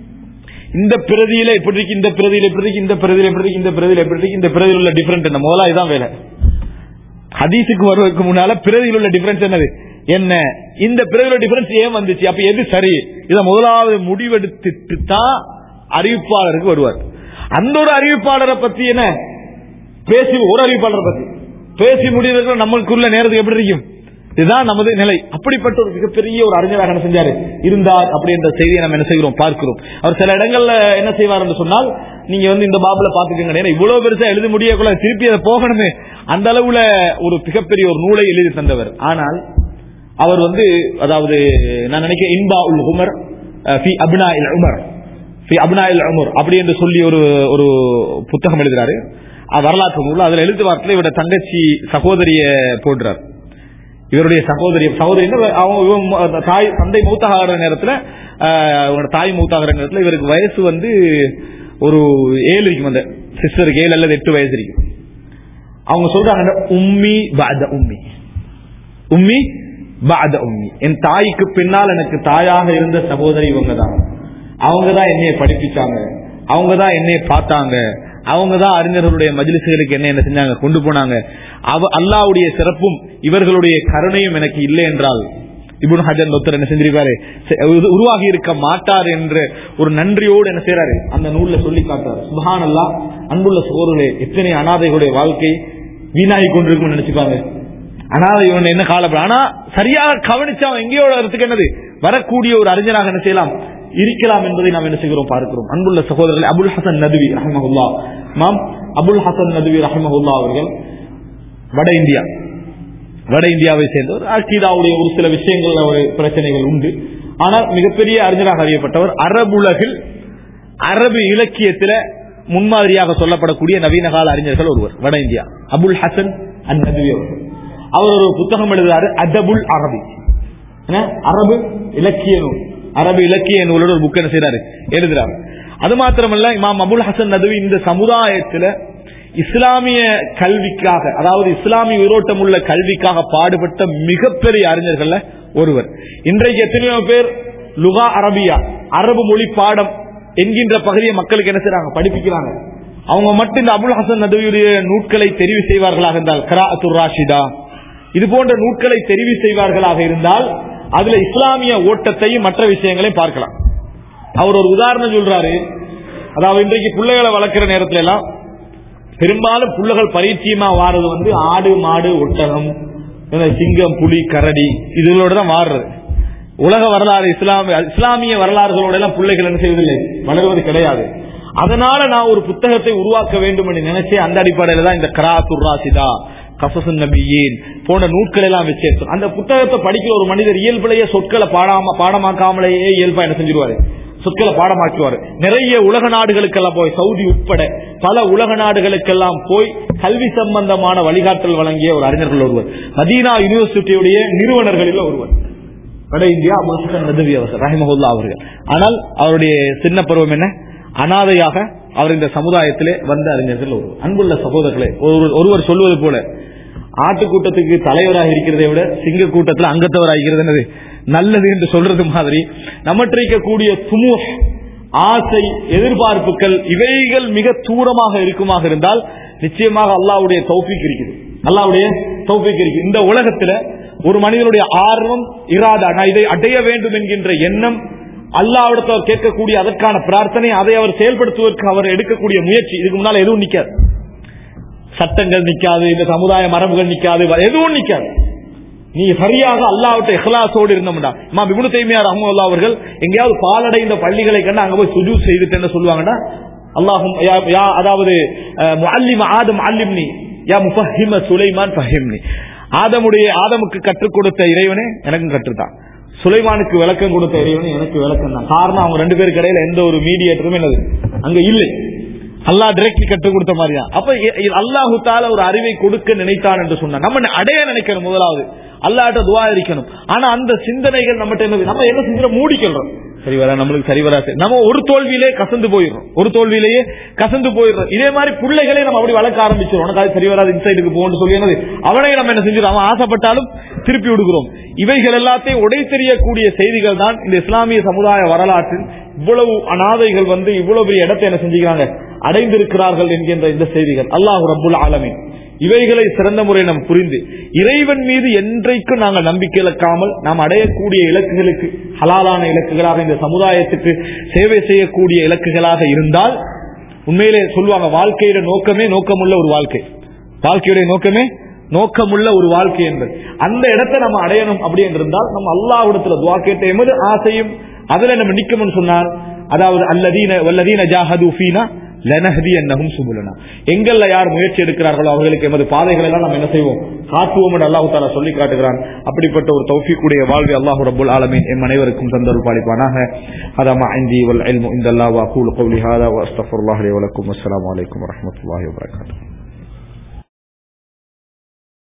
இந்த பிரதியில எப்படி இருக்கு இந்த பிரதியில எப்படி இருக்கு இந்த பிரதியில எப்படி இருக்கு இந்த பிரதியில எப்படி இருக்கு இந்த பிரதியில் உள்ள டிஃபரெண்ட் என்ன முதலா இதான் வேலை ஹதீஸுக்கு வருவதற்கு முன்னால பிரதியில் உள்ள டிஃபரன்ஸ் என்னது என்ன இந்த பிரதியில் டிஃபரன்ஸ் ஏன் வந்துச்சு அப்ப எது சரி இத முதலாவது முடிவெடுத்துட்டு தான் அறிவிப்பாளருக்கு வருவார் அந்த ஒரு அறிவிப்பாளரை பத்தி என்ன பேசி ஒரு அறிவிப்பாளரை பத்தி பேசி முடிவதற்கு நம்மளுக்குள்ள நேரத்துக்கு எப்படி இருக்கும் இதுதான் நமது நிலை அப்படிப்பட்ட ஒரு மிகப்பெரிய ஒரு அறிஞராக என்ன செஞ்சாரு இருந்தார் அப்படி என்ற செய்தியை நம்ம என்ன செய்கிறோம் பார்க்கிறோம் அவர் சில இடங்கள்ல என்ன செய்வார் என்று சொன்னால் நீங்க வந்து இந்த பாபுல பாத்துக்கங்க ஏன்னா இவ்வளவு பெருசா எழுத முடியக்குள்ள திருப்பி அதை போகணுமே அந்த அளவுல ஒரு மிகப்பெரிய ஒரு நூலை எழுதி தந்தவர் ஆனால் அவர் வந்து அதாவது நான் நினைக்கிறேன் இன்பா உல் உமர் அஹ், ஃபி அப்னா இல் உமர் ஃபி அப்னா இல் உமர் அப்படி என்று சொல்லி ஒரு ஒரு புத்தகம் எழுதுறாரு அஹ், வரலாற்று நூல் அதுல எழுத்து வார்த்தையில இவரோட தங்கச்சி சகோதரிய போடுறார் இவருடைய சகோதரி சகோதரி அவங்க இவன் ம- தாய் தந்தை மூத்தாகிற நேரத்துல அஹ், அவங்களோட தாய் மூத்தாகிற நேரத்துல இவருக்கு வயசு வந்து ஒரு ஏழு இருக்கும் அந்த சிஸ்டருக்கு ஏழு அல்லது எட்டு வயசு இருக்கும் அவங்க சொல்றாங்க உம்மி பாத உம்மி உம்மி பாத உம்மி என் தாய்க்கு பின்னால் எனக்கு தாயாக இருந்த சகோதரி இவங்க தான் அவங்க தான் என்னைய படிப்பிச்சாங்க அவங்க தான் என்னைய பார்த்தாங்க அவங்க தான் அறிஞர்களுடைய மஜ்லிசுகளுக்கு என்ன என்ன செஞ்சாங்க கொண்டு போனாங்க அவ அல்லாவுடைய சிறப்பும் இவர்களுடைய கருணையும் எனக்கு இல்லை என்றால் இப்னு ஹஜர் ஒருத்தர் என்ன செஞ்சிருக்காரு செ- உரு- உருவாகி இருக்க மாட்டார் என்ற ஒரு நன்றியோடு என்ன செய்யறாரு அந்த நூல்ல சொல்லி காட்டாரு சுபஹான் அல்லா அன்புள்ள சோர்களே எத்தனை அனாதைகளுடைய வாழ்க்கை வீணாகி கொண்டிருக்கும்னு நினைச்சுப்பாங்க அனாதை இவன் என்ன காலப்பட ஆனா சரியாக கவனிச்சு அவன் எங்கேயோ வரதுக்கு என்னது வரக்கூடிய ஒரு அறிஞராக என்ன செய்யலாம் இருக்கலாம் என்பதை நாம் என்ன செய்கிறோம் பார்க்கிறோம் அன்புள்ள சகோதரர்கள் அபுல் ஹசன் நதுவி ரஹமஹுல்லா மாம் அபுல் ஹசன் நதுவி ரஹமஹுல்லா அவர்கள் வட இந்தியா வட இந்தியாவை சேர்ந்தவர் அக்கீதாவுடைய ஒரு சில விஷயங்கள் ஒரு பிரச்சனைகள் உண்டு ஆனால் மிகப்பெரிய அறிஞராக அறியப்பட்டவர் அரபுலகில் அரபு இலக்கியத்தில முன்மாதிரியாக சொல்லப்படக்கூடிய நவீன கால அறிஞர்கள் ஒருவர் வட இந்தியா அபுல் ஹசன் அன் நதுவி அவர்கள் அவர் ஒரு புத்தகம் எழுதுறாரு அதபுல் அரபி என்ன? அரபு இலக்கிய நூல் அரபு இலக்கிய நூலோட ஒரு புக் என்ன செய்யறாரு எழுதுறாரு அது மாத்திரமல்ல இமாம் அபுல் ஹசன் நதுவி இந்த சமுதாயத்துல இஸ்லாமிய கல்விக்காக அதாவது இஸ்லாமிய உயிரோட்டம் உள்ள கல்விக்காக பாடுபட்ட மிகப்பெரிய அறிஞர்கள்ல ஒருவர் இன்றைக்கு எத்தனையோ பேர் லுகா அரபியா அரபு மொழி பாடம் என்கின்ற பகுதியை மக்களுக்கு என்ன செய்றாங்க படிப்பிக்கிறாங்க அவங்க மட்டும் இந்த அபுல் ஹசன் நதுவியுடைய நூட்களை தெரிவு செய்வார்களாக இருந்தால் கராத்துர் ராஷிதா இது போன்ற நூட்களை தெரிவு செய்வார்களாக இருந்தால் அதுல இஸ்லாமிய ஓட்டத்தையும் மற்ற விஷயங்களையும் பார்க்கலாம் அவர் ஒரு உதாரணம் சொல்றாரு அதாவது இன்றைக்கு பிள்ளைகளை வளர்க்கிற நேரத்துல எல்லாம் பெரும்பாலும் புள்ளைகள் பரிச்சயமா வாரது வந்து ஆடு மாடு ஒட்டகம் இந்த சிங்கம் புலி கரடி இதுகளோட தான் வாடுறது உலக வரலாறு இஸ்லாமிய இஸ்லாமிய வரலாறுகளோட எல்லாம் பிள்ளைகள் என்ன செய்வதில்லை வளர்வது கிடையாது அதனால நான் ஒரு புத்தகத்தை உருவாக்க வேண்டும் என்று நினைச்சேன் அந்த அடிப்படையில தான் இந்த கராத்துர் ராசிதா கசசுன் நபியேன் போன்ற நூட்கள் எல்லாம் வச்சு அந்த புத்தகத்தை படிக்கிற ஒரு மனிதர் இயல்பிலேயே சொற்களை பாடாம பாடமாக்காமலேயே இயல்பா என்ன செஞ்சிருவாரு சொற்களை பாடமாக்குவார் நிறைய உலக நாடுகளுக்கெல்லாம் போய் சவுதி உட்பட பல உலக நாடுகளுக்கெல்லாம் போய் கல்வி சம்பந்தமான வழிகாட்டல் வழங்கிய ஒரு அறிஞர்கள் ஒருவர் மதீனா யூனிவர்சிட்டியுடைய நிறுவனர்களில் ஒருவர் வட இந்தியா அபுல் ஹசன் நதுவி அவர்கள் ரஹிமஹுல்லா அவர்கள் ஆனால் அவருடைய சின்ன பருவம் என்ன அனாதையாக அவர் இந்த சமுதாயத்திலே வந்த அறிஞர்கள் ஒரு அன்புள்ள சகோதரர்களே ஒருவர் ஒருவர் சொல்வது போல ஆட்டுக்கூட்டத்துக்கு தலைவராக இருக்கிறதை விட சிங்க கூட்டத்தில் அங்கத்தவராக இருக்கிறது என்னது நல்லது என்று சொல்றது மாதிரி நம்மற்ற இருக்கக்கூடிய துமு ஆசை எதிர்பார்ப்புகள் இவைகள் மிக தூரமாக இருக்குமாக இருந்தால் நிச்சயமாக அல்லாவுடைய தௌஃபீக் இருக்குது அல்லாவுடைய தௌஃபீக் இருக்கு இந்த உலகத்துல ஒரு மனிதனுடைய ஆர்வம் இராதா நான் இதை அடைய வேண்டும் என்கின்ற எண்ணம் அல்லாவிடத்தில் அவர் கேட்கக்கூடிய அதற்கான பிரார்த்தனை அதை அவர் செயல்படுத்துவதற்கு அவர் எடுக்கக்கூடிய முயற்சி இதுக்கு முன்னால் எதுவும் நிக்காது சட்டங்கள் நிக்காது இந்த சமுதாய மரபுகள் நிக்காது எதுவும் நிக்காது நீ சரியாக அல்லாவிட்ட இஹ்லாசோடு இருந்தோம்டா இமா இப்னு தைமியா ரஹ்மத்துல்லாஹ் அவர்கள் எங்கேயாவது பாலடைந்த பள்ளிகளை கண்டு அங்க போய் சுஜூத் செய்துட்டேன்னு சொல்லுவாங்கடா அல்லாஹும் யா- யா அதாவது அஹ், முஅல்லிம ஆதம் அல்லிம்னி யா முஃபஹிம சுலைமான் ஃபஹிம்னி ஆதமுடைய ஆதமுக்கு கற்றுக் கொடுத்த இறைவனே எனக்கும் கற்றுத்தான் சுலைமானுக்கு விளக்கம் கொடுத்த இறைவனே எனக்கு விளக்கம் தான் காரணம் அவங்க ரெண்டு பேருக்கு இடையில எந்த ஒரு மீடியேட்டரும் என்னது அங்க இல்லை அல்லாஹ் டைரக்ட்லி கற்றுக் கொடுத்த மாதிரியா அப்ப இ- இ- அல்லாஹு தால ஒரு அறிவை கொடுக்க நினைத்தான் என்று சொன்னா நம்ம அடைய நினைக்கணும் முதலாவது அல்லாஹ்ட்ட துவா இருக்கணும் ஆனா அந்த சிந்தனைகள் நம்மகிட்ட என்ன நம்ம என்ன செஞ்சோம் மூடிக்கிறோம் சரி வரா நம்மளுக்கு சரி வராது நம்ம ஒரு தோல்வியிலே கசந்து போயிடுறோம் ஒரு தோல்வியிலேயே கசந்து போயிடுறோம் இதே மாதிரி பிள்ளைகளை நம்ம அப்படி வளர்க்க ஆரம்பிச்சிடும் உனக்கு அது சரி வராது இன்சைடுக்கு போகணும்னு சொல்லி என்னது அவனை நம்ம என்ன செஞ்சிடும் அவன் ஆசைப்பட்டாலும் திருப்பி விடுகிறோம் இவைகள் எல்லாத்தையும் உடை தெரியக்கூடிய செய்திகள் தான் இந்த இஸ்லாமிய சமுதாய வரலாற்றில் இவ்வளவு அனாதைகள் வந்து இவ்வளவு பெரிய இடத்தை என்ன செஞ்சுக்கிறாங்க அடைந்திருக்கிறார்கள் என்கின்ற இந்த செய்திகள் அல்லாஹ் ரப்புல் ஆலமீன் இவைகளை சிறந்த முறை நாம் புரிந்து இறைவன் மீது என்றைக்கும் நாங்கள் நம்பிக்கை இழக்காமல் நாம் அடையக்கூடிய இலக்குகளுக்கு ஹலாலான இலக்குகளாக இந்த சமுதாயத்துக்கு சேவை செய்யக்கூடிய இலக்குகளாக இருந்தால் உண்மையிலே சொல்லுவாங்க வாழ்க்கையில நோக்கமே நோக்கமுள்ள ஒரு வாழ்க்கை வாழ்க்கையுடைய நோக்கமே நோக்கமுள்ள ஒரு வாழ்க்கை என்பது அந்த இடத்தை நம்ம அடையணும் அப்படி என்று இருந்தால் நம்ம அல்லாஹ்விடத்துல துவா கேட்ட எமது ஆசையும் அதுல நம்ம நிக்கணும்னு சொன்னால் அதாவது அல்லதீன வல்லதீன ஜாஹது ஃபீனா லனஹதி என்னகும் சுபுலனா எங்கள்ல யார் முயற்சி எடுக்கிறார்களோ அவர்களுக்கு எமது பாதைகள் எல்லாம் நம்ம என்ன செய்வோம் காட்டுவோம் என்று அல்லாஹு தாலா சொல்லி காட்டுகிறான் அப்படிப்பட்ட ஒரு தௌஃபீக்குடைய வாழ்வை அல்லாஹு ரப்புல் ஆலமீன் எம் அனைவருக்கும் தந்தருள் பாலிப்பானாக ஹதமா ஐந்தி வல் இல்மு இந்த அல்லாஹ் வ அகூலு கௌலி ஹாதா வ அஸ்தக்ஃபிருல்லாஹ் லி வ லக்கும் அஸ்ஸலாமு அலைக்கும் வரஹ்மத்துல்லாஹி வபரகாத்துஹு